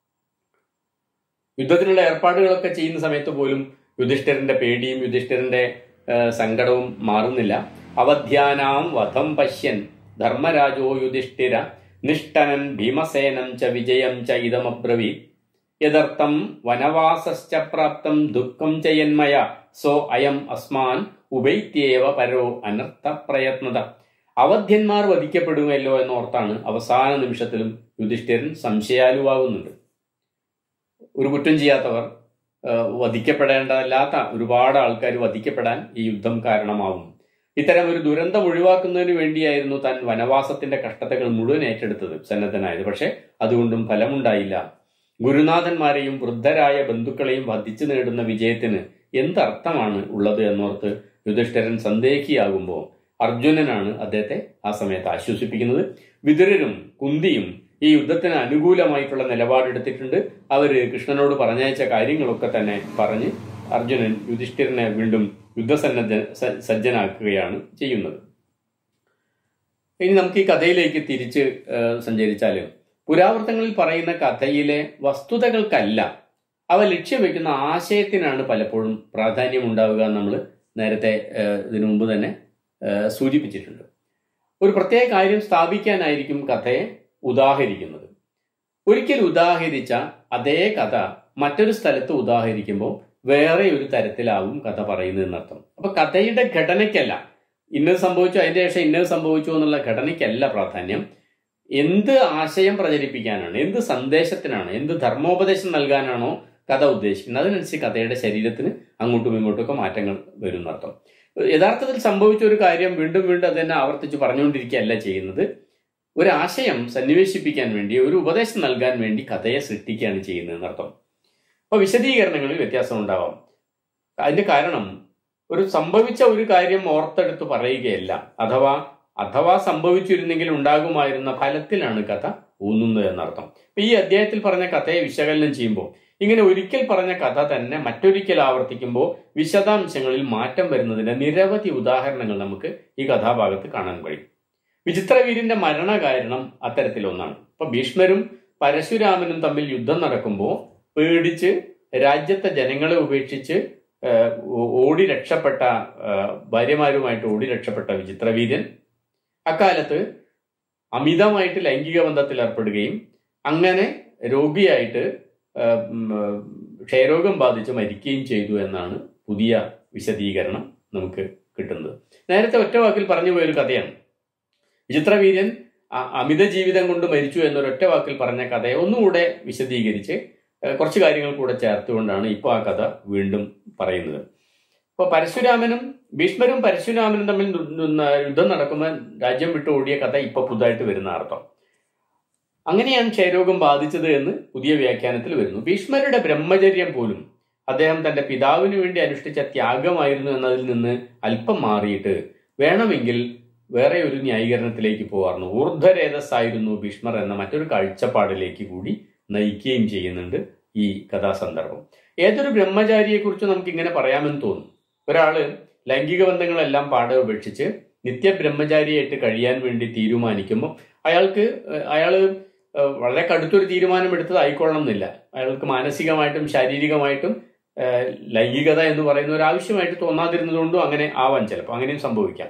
യുദ്ധത്തിനുള്ള ഏർപ്പാടുകളൊക്കെ ചെയ്യുന്ന സമയത്ത് പോലും യുധിഷ്ഠിരന്റെ പേടിയും യുധിഷ്ഠിരന്റെ ആ, സങ്കടവും മാറുന്നില്ല അവധ്യാനാം വധം പശ്യൻ ധർമ്മരാജോ യുധിഷ്ഠിര നിഷ്ഠനൻ ഭീമസേനം ച വിജയം ച ഇതമബ്രവീത് യദർത്ഥം വനവാസശ്ച പ്രാപ്തം ദുഃഖം ചയന്മയ സോ അയം അസ്മാൻ ഉപൈത്യേവ പരോ അനർത്ഥ പ്രയത്നത അവധ്യന്മാർ വധിക്കപ്പെടുമല്ലോ എന്നോർത്താണ് അവസാന നിമിഷത്തിലും യുധിഷ്ഠിരൻ സംശയാലുവാകുന്നുണ്ട് ഒരു കുറ്റം ചെയ്യാത്തവർ ആ, വധിക്കപ്പെടേണ്ടതല്ലാത്ത ഒരുപാട് ആൾക്കാർ വധിക്കപ്പെടാൻ ഈ യുദ്ധം കാരണമാവും ഇത്തരം ഒരു ദുരന്തം ഒഴിവാക്കുന്നതിന് വേണ്ടിയായിരുന്നു താൻ വനവാസത്തിന്റെ കഷ്ടതകൾ മുഴുവൻ ഏറ്റെടുത്തത് സന്നദ്ധനായത് പക്ഷെ അതുകൊണ്ടും ഫലമുണ്ടായില്ല ഗുരുനാഥന്മാരെയും വൃദ്ധരായ ബന്ധുക്കളെയും വധിച്ചു നേടുന്ന വിജയത്തിന് എന്തർത്ഥമാണ് ഉള്ളത് എന്നോർത്ത് യുധിഷ്ഠിരൻ സന്ദേഹിയാകുമ്പോൾ അർജുനനാണ് അദ്ദേഹത്തെ ആ സമയത്ത് ആശ്വസിപ്പിക്കുന്നത് വിതുരരും കുന്തിയും ഈ യുദ്ധത്തിന് അനുകൂലമായിട്ടുള്ള നിലപാടെടുത്തിട്ടുണ്ട് അവര് കൃഷ്ണനോട് പറഞ്ഞയച്ച കാര്യങ്ങളൊക്കെ തന്നെ പറഞ്ഞ് അർജുനൻ യുധിഷ്ഠിരനെ വീണ്ടും യുദ്ധസന്നദ്ധ സ- സജ്ജനാക്കുകയാണ് ചെയ്യുന്നത് ഇനി നമുക്ക് ഈ കഥയിലേക്ക് തിരിച്ച് ആ, സഞ്ചരിച്ചാല് പുരാവൃത്തങ്ങളിൽ പറയുന്ന കഥയിലെ വസ്തുതകൾക്കല്ല അവ ലക്ഷ്യം വെക്കുന്ന ആശയത്തിനാണ് പലപ്പോഴും പ്രാധാന്യം ഉണ്ടാവുക എന്ന് നമ്മൾ നേരത്തെ ആ, ഇതിനു മുമ്പ് തന്നെ ആ, സൂചിപ്പിച്ചിട്ടുണ്ട് ഒരു പ്രത്യേക കാര്യം സ്ഥാപിക്കാനായിരിക്കും കഥയെ ഉദാഹരിക്കുന്നത് ഒരിക്കൽ ഉദാഹരിച്ച അതേ കഥ മറ്റൊരു സ്ഥലത്ത് ഉദാഹരിക്കുമ്പോൾ വേറെ ഒരു തരത്തിലാവും കഥ പറയുന്നത് എന്നർത്ഥം അപ്പൊ കഥയുടെ ഘടനയ്ക്കല്ല ഇന്നത് സംഭവിച്ചു അതിന്റെ ശേഷം ഇന്നത് സംഭവിച്ചു എന്നുള്ള ഘടനയ്ക്കല്ല പ്രാധാന്യം എന്ത് ആശയം പ്രചരിപ്പിക്കാനാണ് എന്ത് സന്ദേശത്തിനാണ് എന്ത് ധർമ്മോപദേശം നൽകാനാണോ കഥ ഉദ്ദേശിക്കുന്നത് അതിനനുസരിച്ച് കഥയുടെ ശരീരത്തിന് അങ്ങോട്ടും ഇങ്ങോട്ടും ഒക്കെ മാറ്റങ്ങൾ വരും എന്നർത്ഥം യഥാർത്ഥത്തിൽ സംഭവിച്ച ഒരു കാര്യം വീണ്ടും വീണ്ടും അത് തന്നെ ആവർത്തിച്ച് പറഞ്ഞുകൊണ്ടിരിക്കുകയല്ല ചെയ്യുന്നത് ഒരു ആശയം സന്നിവേശിപ്പിക്കാൻ വേണ്ടി ഒരു ഉപദേശം നൽകാൻ വേണ്ടി കഥയെ സൃഷ്ടിക്കുകയാണ് ചെയ്യുന്നത് എന്നർത്ഥം അപ്പൊ വിശദീകരണങ്ങളിൽ വ്യത്യാസം ഉണ്ടാവാം അതിന്റെ കാരണം ഒരു സംഭവിച്ച ഒരു കാര്യം ഓർത്തെടുത്ത് പറയുകയല്ല അഥവാ അഥവാ സംഭവിച്ചിരുന്നെങ്കിൽ ഉണ്ടാകുമായിരുന്ന ഫലത്തിലാണ് കഥ ഊന്നുന്നത് എന്നർത്ഥം അപ്പൊ ഈ അധ്യായത്തിൽ പറഞ്ഞ കഥയെ വിശകലനം ചെയ്യുമ്പോൾ ഇങ്ങനെ ഒരിക്കൽ പറഞ്ഞ കഥ തന്നെ മറ്റൊരിക്കൽ ആവർത്തിക്കുമ്പോൾ വിശദാംശങ്ങളിൽ മാറ്റം വരുന്നതിന്റെ നിരവധി ഉദാഹരണങ്ങൾ നമുക്ക് ഈ കഥാഭാഗത്ത് കാണാൻ കഴിയും വിചിത്രവീര്യന്റെ മരണ കാരണം അത്തരത്തിലൊന്നാണ് ഇപ്പൊ ഭീഷ്മരും പരശുരാമനും തമ്മിൽ യുദ്ധം നടക്കുമ്പോൾ പേടിച്ച് രാജ്യത്തെ ജനങ്ങളെ ഉപേക്ഷിച്ച് ഏഹ്, ഓ- ഓടി രക്ഷപ്പെട്ട ഏഹ്, ഭാര്യമാരുമായിട്ട് ഓടി രക്ഷപ്പെട്ട വിചിത്രവീര്യൻ അക്കാലത്ത് അമിതമായിട്ട് ലൈംഗിക ബന്ധത്തിൽ ഏർപ്പെടുകയും അങ്ങനെ രോഗിയായിട്ട് ഏഹ്, ഉം, ഏഹ്, ക്ഷയരോഗം ബാധിച്ച് മരിക്കുകയും ചെയ്തു എന്നാണ് പുതിയ വിശദീകരണം നമുക്ക് കിട്ടുന്നത് നേരത്തെ ഒറ്റ വാക്കിൽ പറഞ്ഞു പോയൊരു കഥയാണ് വിചിത്രവീര്യൻ അ- അമിത ജീവിതം കൊണ്ട് മരിച്ചു എന്നൊരൊറ്റ വാക്കിൽ പറഞ്ഞ കഥയെ ഒന്നുകൂടെ വിശദീകരിച്ച് ഏഹ്, കുറച്ച് കാര്യങ്ങൾ കൂടെ ചേർത്തുകൊണ്ടാണ് ഇപ്പോൾ ആ കഥ വീണ്ടും പറയുന്നത് അപ്പോൾ പരശുരാമനും ഭീഷ്മരും പരശുരാമനും തമ്മിൽ ന- ന- യുദ്ധം നടക്കുമ്പോൾ രാജ്യം വിട്ട് ഓടിയ കഥ ഇപ്പൊ പുതുതായിട്ട് വരുന്ന അർത്ഥം അങ്ങനെയാണ് ക്ഷയരോഗം ബാധിച്ചത് എന്ന് പുതിയ വ്യാഖ്യാനത്തിൽ വരുന്നു ഭീഷ്മരുടെ ബ്രഹ്മചര്യം പോലും അദ്ദേഹം തന്റെ പിതാവിന് വേണ്ടി അനുഷ്ഠിച്ച ത്യാഗമായിരുന്നു എന്നതിൽ നിന്ന് അല്പം മാറിയിട്ട് വേണമെങ്കിൽ വേറെ ഒരു ന്യായീകരണത്തിലേക്ക് പോകാറുന്നു ഊർധ്വരേതസ്സായിരുന്നു ഭീഷ്മർ എന്ന മറ്റൊരു കാഴ്ചപ്പാടിലേക്ക് കൂടി നയിക്കുകയും ചെയ്യുന്നുണ്ട് ഈ കഥാസന്ദർഭം ഏതൊരു ബ്രഹ്മചാരിയെക്കുറിച്ച് നമുക്ക് ഇങ്ങനെ പറയാമെന്ന് തോന്നും ഒരാള് ലൈംഗിക ബന്ധങ്ങളെല്ലാം പാടെ ഉപേക്ഷിച്ച് നിത്യബ്രഹ്മചാരിയായിട്ട് കഴിയാൻ വേണ്ടി തീരുമാനിക്കുമ്പോൾ അയാൾക്ക് ഏഹ്, അയാള് ഏഹ്, വളരെ കടുത്തൊരു തീരുമാനം എടുത്തത് ആയിക്കൊള്ളണം എന്നില്ല അയാൾക്ക് മാനസികമായിട്ടും ശാരീരികമായിട്ടും ഏഹ്, ലൈംഗികത എന്ന് പറയുന്ന ഒരു ആവശ്യമായിട്ട് തോന്നാതിരുന്നതുകൊണ്ടും അങ്ങനെ ആവാൻ ചിലപ്പോൾ അങ്ങനെയും സംഭവിക്കാം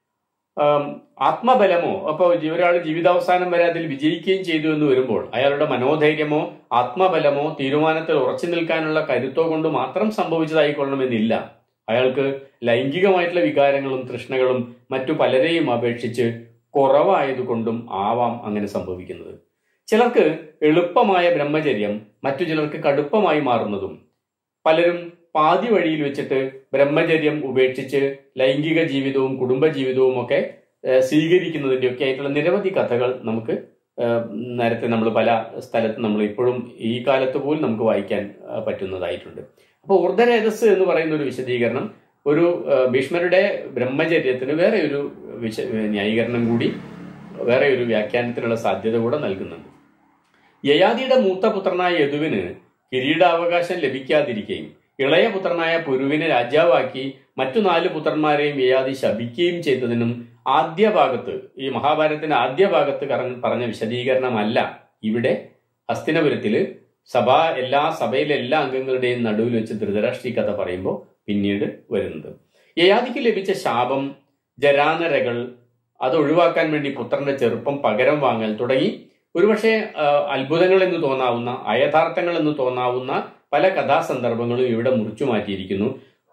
ആം, ആത്മബലമോ അപ്പോൾ ഒരാൾ ജീവിതാവസാനം വരെ അതിൽ വിജയിക്കുകയും ചെയ്തു എന്ന് വരുമ്പോൾ അയാളുടെ മനോധൈര്യമോ ആത്മബലമോ തീരുമാനത്തിൽ ഉറച്ചു നിൽക്കാനുള്ള കരുത്തോ കൊണ്ട് മാത്രം സംഭവിച്ചതായിക്കൊള്ളണമെന്നില്ല അയാൾക്ക് ലൈംഗികമായിട്ടുള്ള വികാരങ്ങളും തൃഷ്ണകളും മറ്റു പലരെയും അപേക്ഷിച്ച് കുറവായതുകൊണ്ടും ആവാം അങ്ങനെ സംഭവിക്കുന്നത് ചിലർക്ക് എളുപ്പമായ ബ്രഹ്മചര്യം മറ്റു ചിലർക്ക് കടുപ്പമായി മാറുന്നതും പലരും പാതി വഴിയിൽ വെച്ചിട്ട് ബ്രഹ്മചര്യം ഉപേക്ഷിച്ച് ലൈംഗിക ജീവിതവും കുടുംബ ജീവിതവും ഒക്കെ ഏഹ്, സ്വീകരിക്കുന്നതിന്റെ ഒക്കെ ആയിട്ടുള്ള നിരവധി കഥകൾ നമുക്ക് ഏഹ്, നേരത്തെ നമ്മൾ പല സ്ഥലത്ത് നമ്മൾ ഇപ്പോഴും ഈ കാലത്ത് പോലും നമുക്ക് വായിക്കാൻ ഏഹ്, പറ്റുന്നതായിട്ടുണ്ട് അപ്പോൾ ഊർധരേതസ് എന്ന് പറയുന്ന ഒരു വിശദീകരണം ഒരു ഏഹ്, ഭീഷ്മരുടെ ബ്രഹ്മചര്യത്തിന് വേറെ ഒരു വിശ ന്യായീകരണം കൂടി വേറെ ഒരു വ്യാഖ്യാനത്തിനുള്ള സാധ്യത കൂടെ നൽകുന്നുണ്ട് യയാതിയുടെ മൂത്ത പുത്രനായ യദുവിന് കിരീടാവകാശം ലഭിക്കാതിരിക്കുകയും ഇളയ പുത്രനായ പുരുവിനെ രാജാവാക്കി മറ്റു നാല് പുത്രന്മാരെയും യയാതി ശപിക്കുകയും ചെയ്തതിനും ആദ്യ ഭാഗത്ത് ഈ മഹാഭാരതത്തിന്റെ ആദ്യ ഭാഗത്ത് കറ- പറഞ്ഞ വിശദീകരണമല്ല ഇവിടെ ഹസ്തിനപുരത്തില് സഭ എല്ലാ സഭയിലെ എല്ലാ അംഗങ്ങളുടെയും നടുവിൽ വെച്ച് ധൃതരാഷ്ട്രീയ കഥ പറയുമ്പോൾ പിന്നീട് വരുന്നത് യയാതിക്ക് ലഭിച്ച ശാപം ജരാനരകൾ അത് ഒഴിവാക്കാൻ വേണ്ടി പുത്രന്റെ ചെറുപ്പം പകരം വാങ്ങൽ തുടങ്ങി ഒരുപക്ഷെ ആ, അത്ഭുതങ്ങൾ എന്ന് തോന്നാവുന്ന അയഥാർത്ഥങ്ങൾ എന്ന് തോന്നാവുന്ന പല കഥാസന്ദർഭങ്ങളും ഇവിടെ മുറിച്ചു മാറ്റിയിരിക്കുന്നു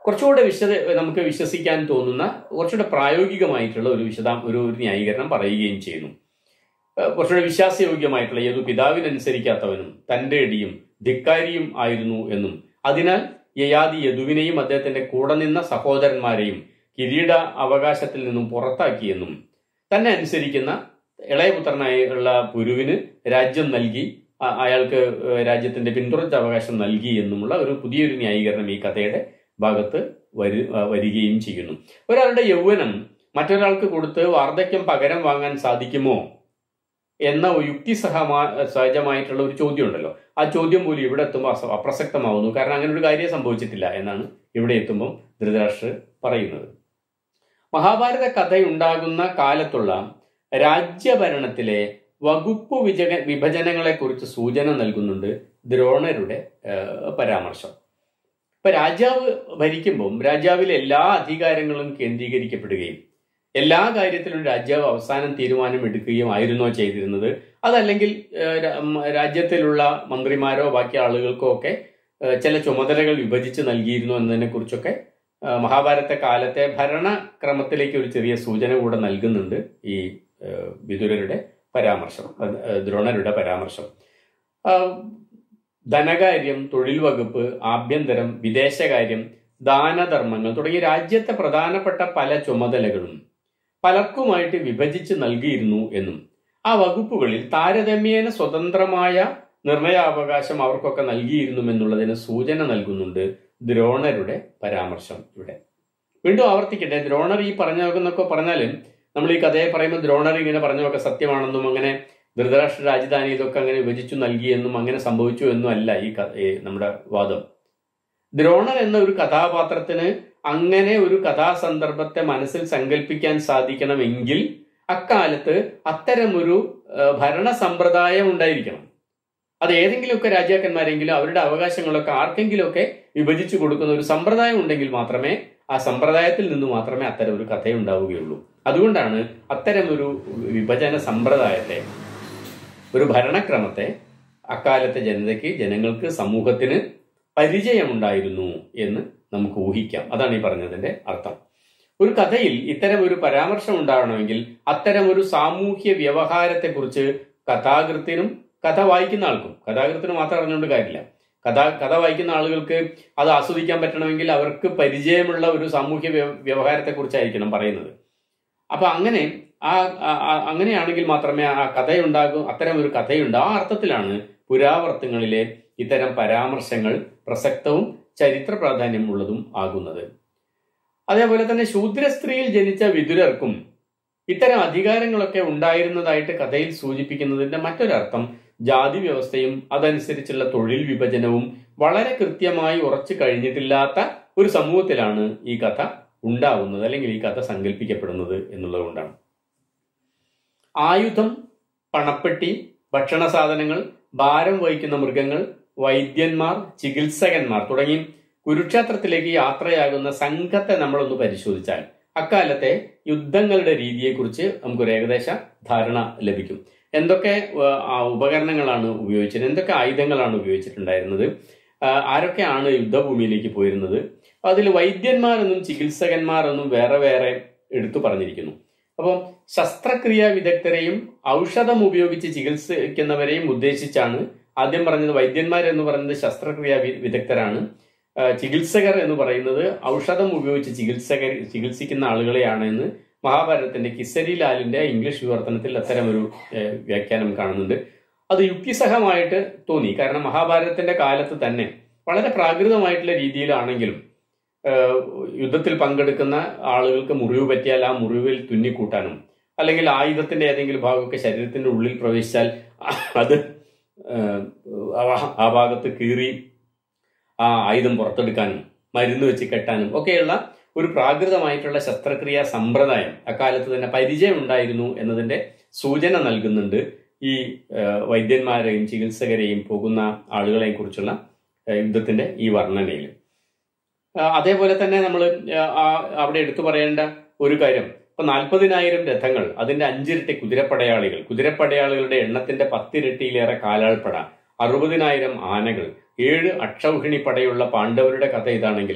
കുറച്ചുകൂടെ വിശദ നമുക്ക് വിശ്വസിക്കാൻ തോന്നുന്ന കുറച്ചുകൂടെ പ്രായോഗികമായിട്ടുള്ള ഒരു വിശദാം ഒരു ഒരു ന്യായീകരണം പറയുകയും ചെയ്യുന്നു ഏഹ് കുറച്ചുകൂടെ വിശ്വാസയോഗ്യമായിട്ടുള്ള ഏതു പിതാവിനനുസരിക്കാത്തവനും തന്റെ ഇടിയും ധിക്കാരിയും ആയിരുന്നു എന്നും അതിനാൽ യയാതി യദുവിനെയും അദ്ദേഹത്തിന്റെ കൂടെ നിന്ന സഹോദരന്മാരെയും കിരീട അവകാശത്തിൽ നിന്നും പുറത്താക്കിയെന്നും തന്നെ അനുസരിക്കുന്ന ഇളയപുത്രനായുള്ള പുരുവിന് രാജ്യം നൽകി അ- അയാൾക്ക് ഏഹ് രാജ്യത്തിന്റെ പിന്തുടർച്ച അവകാശം നൽകി എന്നുമുള്ള ഒരു പുതിയൊരു ന്യായീകരണം ഈ കഥയുടെ ഭാഗത്ത് വരു ആ, വരികയും ചെയ്യുന്നു ഒരാളുടെ യൗവനം മറ്റൊരാൾക്ക് കൊടുത്ത് വാർദ്ധക്യം പകരം വാങ്ങാൻ സാധിക്കുമോ എന്ന ഒരു യുക്തിസഹമാ സഹജമായിട്ടുള്ള ഒരു ചോദ്യം ഉണ്ടല്ലോ ആ ചോദ്യം പോലും ഇവിടെ എത്തുമ്പോൾ അസ- അപ്രസക്തമാവുന്നു കാരണം അങ്ങനെ ഒരു കാര്യം സംഭവിച്ചിട്ടില്ല എന്നാണ് ഇവിടെ എത്തുമ്പോൾ ധൃതരാഷ്ട്രർ പറയുന്നത് മഹാഭാരത കഥയുണ്ടാകുന്ന കാലത്തുള്ള രാജ്യഭരണത്തിലെ വകുപ്പ് വിജക വിഭജനങ്ങളെ കുറിച്ച് സൂചന നൽകുന്നുണ്ട് ദ്രോണരുടെ ഏഹ്, പരാമർശം ഇപ്പൊ രാജാവ് ഭരിക്കുമ്പം രാജാവിലെ എല്ലാ അധികാരങ്ങളും കേന്ദ്രീകരിക്കപ്പെടുകയും എല്ലാ കാര്യത്തിലും രാജാവ് അവസാനം തീരുമാനം എടുക്കുകയും ആയിരുന്നോ ചെയ്തിരുന്നത് അതല്ലെങ്കിൽ ഏഹ്, രാ- ഉം, രാജ്യത്തിലുള്ള മന്ത്രിമാരോ ബാക്കി ആളുകൾക്കോ ഒക്കെ ഏഹ്, ചില ചുമതലകൾ വിഭജിച്ച് നൽകിയിരുന്നു എന്നതിനെ കുറിച്ചൊക്കെ ഏഹ്, മഹാഭാരത കാലത്തെ ഭരണക്രമത്തിലേക്ക് ഒരു ചെറിയ സൂചന കൂടെ നൽകുന്നുണ്ട് ഈ ഏഹ്, വിതുരരുടെ പരാമർശം അത്, ഏഹ്, ദ്രോണരുടെ പരാമർശം ആഹ്, ധനകാര്യം തൊഴിൽ വകുപ്പ് ആഭ്യന്തരം വിദേശകാര്യം ദാനധർമ്മങ്ങൾ തുടങ്ങിയ രാജ്യത്തെ പ്രധാനപ്പെട്ട പല ചുമതലകളും പലർക്കുമായിട്ട് വിഭജിച്ച് നൽകിയിരുന്നു എന്നും ആ വകുപ്പുകളിൽ താരതമ്യേന സ്വതന്ത്രമായ നിർണയാവകാശം അവർക്കൊക്കെ നൽകിയിരുന്നു എന്നുള്ളതിന് സൂചന നൽകുന്നുണ്ട് ദ്രോണരുടെ പരാമർശം ഇവിടെ വീണ്ടും ആവർത്തിക്കട്ടെ ദ്രോണർ ഈ പറഞ്ഞതൊക്കെ പറഞ്ഞാലും നമ്മൾ ഈ കഥയെ പറയുമ്പോൾ ദ്രോണർ ഇങ്ങനെ പറഞ്ഞതൊക്കെ സത്യമാണെന്നും അങ്ങനെ ധൃതരാഷ്ട്ര രാജധാനി ഇതൊക്കെ അങ്ങനെ വിഭജിച്ചു നൽകിയെന്നും അങ്ങനെ സംഭവിച്ചു എന്നും അല്ല ഈ ക- ഈ നമ്മുടെ വാദം ദ്രോണർ എന്ന ഒരു കഥാപാത്രത്തിന് അങ്ങനെ ഒരു കഥാസന്ദർഭത്തെ മനസ്സിൽ സങ്കല്പിക്കാൻ സാധിക്കണമെങ്കിൽ അക്കാലത്ത് അത്തരമൊരു ആ, ഭരണ സമ്പ്രദായം ഉണ്ടായിരിക്കണം അത് ഏതെങ്കിലുമൊക്കെ രാജാക്കന്മാരെങ്കിലും അവരുടെ അവകാശങ്ങളൊക്കെ ആർക്കെങ്കിലുമൊക്കെ വിഭജിച്ചു കൊടുക്കുന്ന ഒരു സമ്പ്രദായം ഉണ്ടെങ്കിൽ മാത്രമേ ആ സമ്പ്രദായത്തിൽ നിന്ന് മാത്രമേ അത്തരം ഒരു കഥയുണ്ടാവുകയുള്ളൂ അതുകൊണ്ടാണ് അത്തരം ഒരു വിഭജന സമ്പ്രദായത്തെ ഒരു ഭരണക്രമത്തെ അക്കാലത്തെ ജനതയ്ക്ക് ജനങ്ങൾക്ക് സമൂഹത്തിന് പരിചയമുണ്ടായിരുന്നു എന്ന് നമുക്ക് ഊഹിക്കാം അതാണ് ഈ പറഞ്ഞതിന്റെ അർത്ഥം ഒരു കഥയിൽ ഇത്തരം ഒരു പരാമർശം ഉണ്ടാവണമെങ്കിൽ അത്തരം ഒരു സാമൂഹ്യ വ്യവഹാരത്തെക്കുറിച്ച് കഥാകൃത്തിനും കഥ വായിക്കുന്ന ആൾക്കും കഥാകൃത്തിന് മാത്രം അറിഞ്ഞുകൊണ്ട് കാര്യമില്ല കഥ കഥ വായിക്കുന്ന ആളുകൾക്ക് അത് ആസ്വദിക്കാൻ പറ്റണമെങ്കിൽ അവർക്ക് പരിചയമുള്ള ഒരു സാമൂഹ്യ വ്യ- വ്യവഹാരത്തെക്കുറിച്ചായിരിക്കണം പറയുന്നത് അപ്പൊ അങ്ങനെ ആ ആ- ആ- അങ്ങനെയാണെങ്കിൽ മാത്രമേ ആ കഥയുണ്ടാകും അത്തരം ഒരു കഥയുണ്ട് ആ അർത്ഥത്തിലാണ് പുരാവർത്തങ്ങളിലെ ഇത്തരം പരാമർശങ്ങൾ പ്രസക്തവും ചരിത്ര പ്രാധാന്യമുള്ളതും ആകുന്നത് അതേപോലെ തന്നെ ശൂദ്ര സ്ത്രീയിൽ ജനിച്ച വിതുരർക്കും ഇത്തരം അധികാരങ്ങളൊക്കെ ഉണ്ടായിരുന്നതായിട്ട് കഥയിൽ സൂചിപ്പിക്കുന്നതിന്റെ മറ്റൊരർത്ഥം ജാതി വ്യവസ്ഥയും അതനുസരിച്ചുള്ള തൊഴിൽ വിഭജനവും വളരെ കൃത്യമായി ഉറച്ചു കഴിഞ്ഞിട്ടില്ലാത്ത ഒരു സമൂഹത്തിലാണ് ഈ കഥ ഉണ്ടാവുന്നത് അല്ലെങ്കിൽ ഈ കഥ സങ്കല്പിക്കപ്പെടുന്നത് എന്നുള്ളതുകൊണ്ടാണ് ആയുധം പണപ്പെട്ടി ഭക്ഷണ സാധനങ്ങൾ ഭാരം വഹിക്കുന്ന മൃഗങ്ങൾ വൈദ്യന്മാർ ചികിത്സകന്മാർ തുടങ്ങി കുരുക്ഷേത്രത്തിലേക്ക് യാത്രയാകുന്ന സംഘത്തെ നമ്മളൊന്ന് പരിശോധിച്ചാൽ അക്കാലത്തെ യുദ്ധങ്ങളുടെ രീതിയെക്കുറിച്ച് നമുക്കൊരു ഏകദേശ ധാരണ ലഭിക്കും എന്തൊക്കെ ഏഹ്, ആ, ഉപകരണങ്ങളാണ് ഉപയോഗിച്ചത് എന്തൊക്കെ ആയുധങ്ങളാണ് ഉപയോഗിച്ചിട്ടുണ്ടായിരുന്നത് ആ, ആരൊക്കെയാണ് യുദ്ധഭൂമിയിലേക്ക് പോയിരുന്നത് അതിൽ വൈദ്യന്മാരെന്നും ചികിത്സകന്മാരെന്നും വേറെ വേറെ എടുത്തു പറഞ്ഞിരിക്കുന്നു അപ്പം ശസ്ത്രക്രിയാ വിദഗ്ധരെയും ഔഷധം ഉപയോഗിച്ച് ചികിത്സിക്കുന്നവരെയും ഉദ്ദേശിച്ചാണ് ആദ്യം പറഞ്ഞത് വൈദ്യന്മാരെന്ന് പറയുന്നത് ശസ്ത്രക്രിയാ വി- വിദഗ്ധരാണ് ആ, ചികിത്സകർ എന്ന് പറയുന്നത് ഔഷധം ഉപയോഗിച്ച് ചികിത്സകർ ചികിത്സിക്കുന്ന ആളുകളെയാണ് എന്ന് മഹാഭാരതത്തിന്റെ കിസരി ലാലിന്റെ ഇംഗ്ലീഷ് വിവർത്തനത്തിൽ അത്തരമൊരു ഏഹ്, വ്യാഖ്യാനം കാണുന്നുണ്ട് അത് യുക്തിസഹമായിട്ട് തോന്നി കാരണം മഹാഭാരതത്തിന്റെ കാലത്ത് തന്നെ വളരെ പ്രാകൃതമായിട്ടുള്ള രീതിയിലാണെങ്കിലും ഏഹ്, യുദ്ധത്തിൽ പങ്കെടുക്കുന്ന ആളുകൾക്ക് മുറിവ് പറ്റിയാൽ ആ മുറിവിൽ തുന്നിക്കൂട്ടാനും അല്ലെങ്കിൽ ആയുധത്തിന്റെ ഏതെങ്കിലും ഭാഗമൊക്കെ ശരീരത്തിന്റെ ഉള്ളിൽ പ്രവേശിച്ചാൽ അത് ഏഹ്, ആ- ആ ഭാഗത്ത് കീറി ആ ആയുധം പുറത്തെടുക്കാനും മരുന്ന് വെച്ച് കെട്ടാനും ഒക്കെയുള്ള ഒരു പ്രാകൃതമായിട്ടുള്ള ശസ്ത്രക്രിയാ സമ്പ്രദായം അക്കാലത്ത് തന്നെ പരിചയം ഉണ്ടായിരുന്നു എന്നതിന്റെ സൂചന നൽകുന്നുണ്ട് ഈ ഏഹ്, വൈദ്യന്മാരെയും ചികിത്സകരെയും പോകുന്ന ആളുകളെയും കുറിച്ചുള്ള ഏഹ്, യുദ്ധത്തിന്റെ ഈ വർണ്ണനയിൽ ആ, അതേപോലെ തന്നെ നമ്മൾ അവിടെ എടുത്തു പറയേണ്ട ഒരു കാര്യം ഇപ്പൊ നാൽപ്പതിനായിരം രഥങ്ങൾ അതിന്റെ അഞ്ചിരട്ടി കുതിരപ്പടയാളികൾ കുതിരപ്പടയാളികളുടെ എണ്ണത്തിന്റെ പത്തിരട്ടിയിലേറെ കാലാൾപ്പട അറുപതിനായിരം ആനകൾ ഏഴ് അക്ഷൗഹിണി പടയുള്ള പാണ്ഡവരുടെ കഥ ഇതാണെങ്കിൽ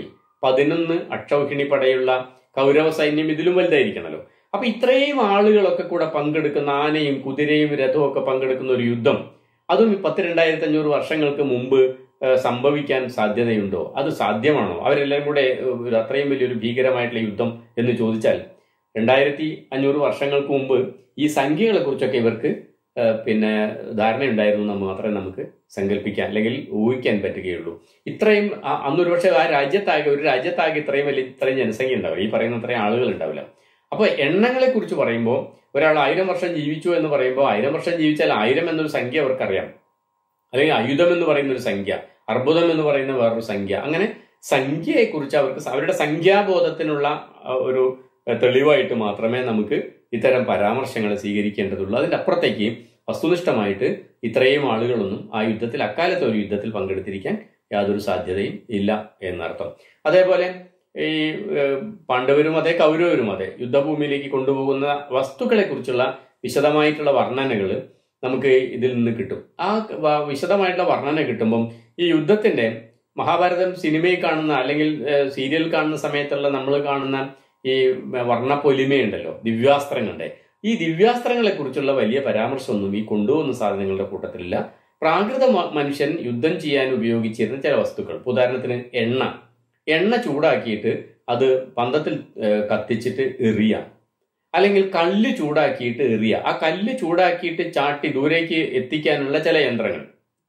പതിനൊന്ന് അക്ഷൗഹിണി പടയുള്ള കൗരവ സൈന്യം ഇതിലും വലുതായിരിക്കണമല്ലോ അപ്പൊ ഇത്രയും ആളുകളൊക്കെ കൂടെ പങ്കെടുക്കുന്ന ആനയും കുതിരയും രഥവും ഒക്കെ പങ്കെടുക്കുന്ന ഒരു യുദ്ധം അതും പത്ത് രണ്ടായിരത്തി അഞ്ഞൂറ് വർഷങ്ങൾക്ക് മുമ്പ് ഏഹ്, സംഭവിക്കാൻ സാധ്യതയുണ്ടോ അത് സാധ്യമാണോ അവരെല്ലാം കൂടെ ഏഹ്, ഒരു അത്രയും വലിയൊരു ഭീകരമായിട്ടുള്ള യുദ്ധം എന്ന് ചോദിച്ചാൽ രണ്ടായിരത്തി അഞ്ഞൂറ് വർഷങ്ങൾക്ക് മുമ്പ് ഈ സംഖ്യകളെ കുറിച്ചൊക്കെ ഇവർക്ക് ഏഹ്, പിന്നെ ധാരണയുണ്ടായിരുന്നു എന്ന് മാത്രമേ നമുക്ക് സങ്കല്പിക്കാൻ അല്ലെങ്കിൽ ഊഹിക്കാൻ പറ്റുകയുള്ളൂ ഇത്രയും ആ- അന്നൊരു പക്ഷേ ആ രാജ്യത്താകെ ഒരു രാജ്യത്താകെ ഇത്രയും വലിയ ഇത്രയും ജനസംഖ്യ ഉണ്ടാവില്ല ഈ പറയുന്ന അത്രയും ആളുകൾ ഉണ്ടാവില്ല അപ്പോൾ എണ്ണങ്ങളെ കുറിച്ച് പറയുമ്പോൾ ഒരാൾ ആയിരം വർഷം ജീവിച്ചു എന്ന് പറയുമ്പോൾ ആയിരം വർഷം ജീവിച്ചാൽ ആയിരം എന്നൊരു സംഖ്യ അവർക്കറിയാം അല്ലെങ്കിൽ ആയുധം എന്ന് പറയുന്ന ഒരു സംഖ്യ അർബുദം എന്ന് പറയുന്ന വേറൊരു സംഖ്യ അങ്ങനെ സംഖ്യയെക്കുറിച്ച് അവർക്ക് സ- അവരുടെ സംഖ്യാബോധത്തിനുള്ള ആ, ഒരു ആ, തെളിവായിട്ട് മാത്രമേ നമുക്ക് ഇത്തരം പരാമർശങ്ങളെ സ്വീകരിക്കേണ്ടതുള്ളൂ അതിന്റെ അപ്പുറത്തേക്ക് വസ്തുനിഷ്ഠമായിട്ട് ഇത്രയും ആളുകളൊന്നും ആ യുദ്ധത്തിൽ അക്കാലത്തെ ഒരു യുദ്ധത്തിൽ പങ്കെടുത്തിരിക്കാൻ യാതൊരു സാധ്യതയും ഇല്ല എന്നർത്ഥം അതേപോലെ ഈ ഏഹ്, പാണ്ഡവരും അതെ കൗരവരും അതെ യുദ്ധഭൂമിയിലേക്ക് കൊണ്ടുപോകുന്ന വസ്തുക്കളെ കുറിച്ചുള്ള വിശദമായിട്ടുള്ള വർണ്ണനകൾ നമുക്ക് ഇതിൽ നിന്ന് കിട്ടും ആ വ- വിശദമായിട്ടുള്ള വർണ്ണന കിട്ടുമ്പം ഈ യുദ്ധത്തിന്റെ മഹാഭാരതം സിനിമയിൽ കാണുന്ന അല്ലെങ്കിൽ ഏഹ്, സീരിയൽ കാണുന്ന സമയത്തുള്ള നമ്മൾ കാണുന്ന ഈ വർണ്ണപ്പൊലിമയുണ്ടല്ലോ ദിവ്യാസ്ത്രങ്ങളുടെ ഈ ദിവ്യാസ്ത്രങ്ങളെ കുറിച്ചുള്ള വലിയ പരാമർശമൊന്നും ഈ കൊണ്ടുപോകുന്ന സാധനങ്ങളുടെ കൂട്ടത്തിലില്ല പ്രാകൃത മ- മനുഷ്യൻ യുദ്ധം ചെയ്യാൻ ഉപയോഗിച്ചിരുന്ന ചില വസ്തുക്കൾ ഇപ്പൊ ഉദാഹരണത്തിന് എണ്ണ എണ്ണ ചൂടാക്കിയിട്ട് അത് പന്തത്തിൽ ഏഹ്, കത്തിച്ചിട്ട് എറിയാം അല്ലെങ്കിൽ കല്ല് ചൂടാക്കിയിട്ട് എറിയുക ആ കല്ല് ചൂടാക്കിയിട്ട് ചാട്ടി ദൂരേക്ക് എത്തിക്കാനുള്ള ചില യന്ത്രങ്ങൾ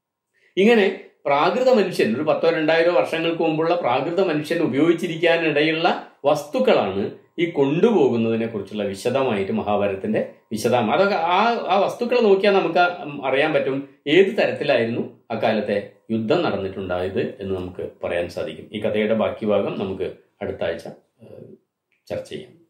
ഇങ്ങനെ പ്രാകൃത മനുഷ്യൻ ഒരു പത്തോ രണ്ടായിരോ വർഷങ്ങൾക്ക് മുമ്പുള്ള പ്രാകൃത മനുഷ്യൻ ഉപയോഗിച്ചിരിക്കാനിടയുള്ള വസ്തുക്കളാണ് ഈ കൊണ്ടുപോകുന്നതിനെ കുറിച്ചുള്ള വിശദമായിട്ട് മഹാഭാരതത്തിന്റെ വിശദം അതൊക്കെ ആ ആ വസ്തുക്കൾ നോക്കിയാൽ നമുക്ക് അറിയാൻ പറ്റും ഏത് തരത്തിലായിരുന്നു അക്കാലത്തെ യുദ്ധം നടന്നിട്ടുണ്ടായത് എന്ന് നമുക്ക് പറയാൻ സാധിക്കും ഈ കഥയുടെ ബാക്കി ഭാഗം നമുക്ക് അടുത്ത ആഴ്ച ഏഹ്, ചർച്ച ചെയ്യാം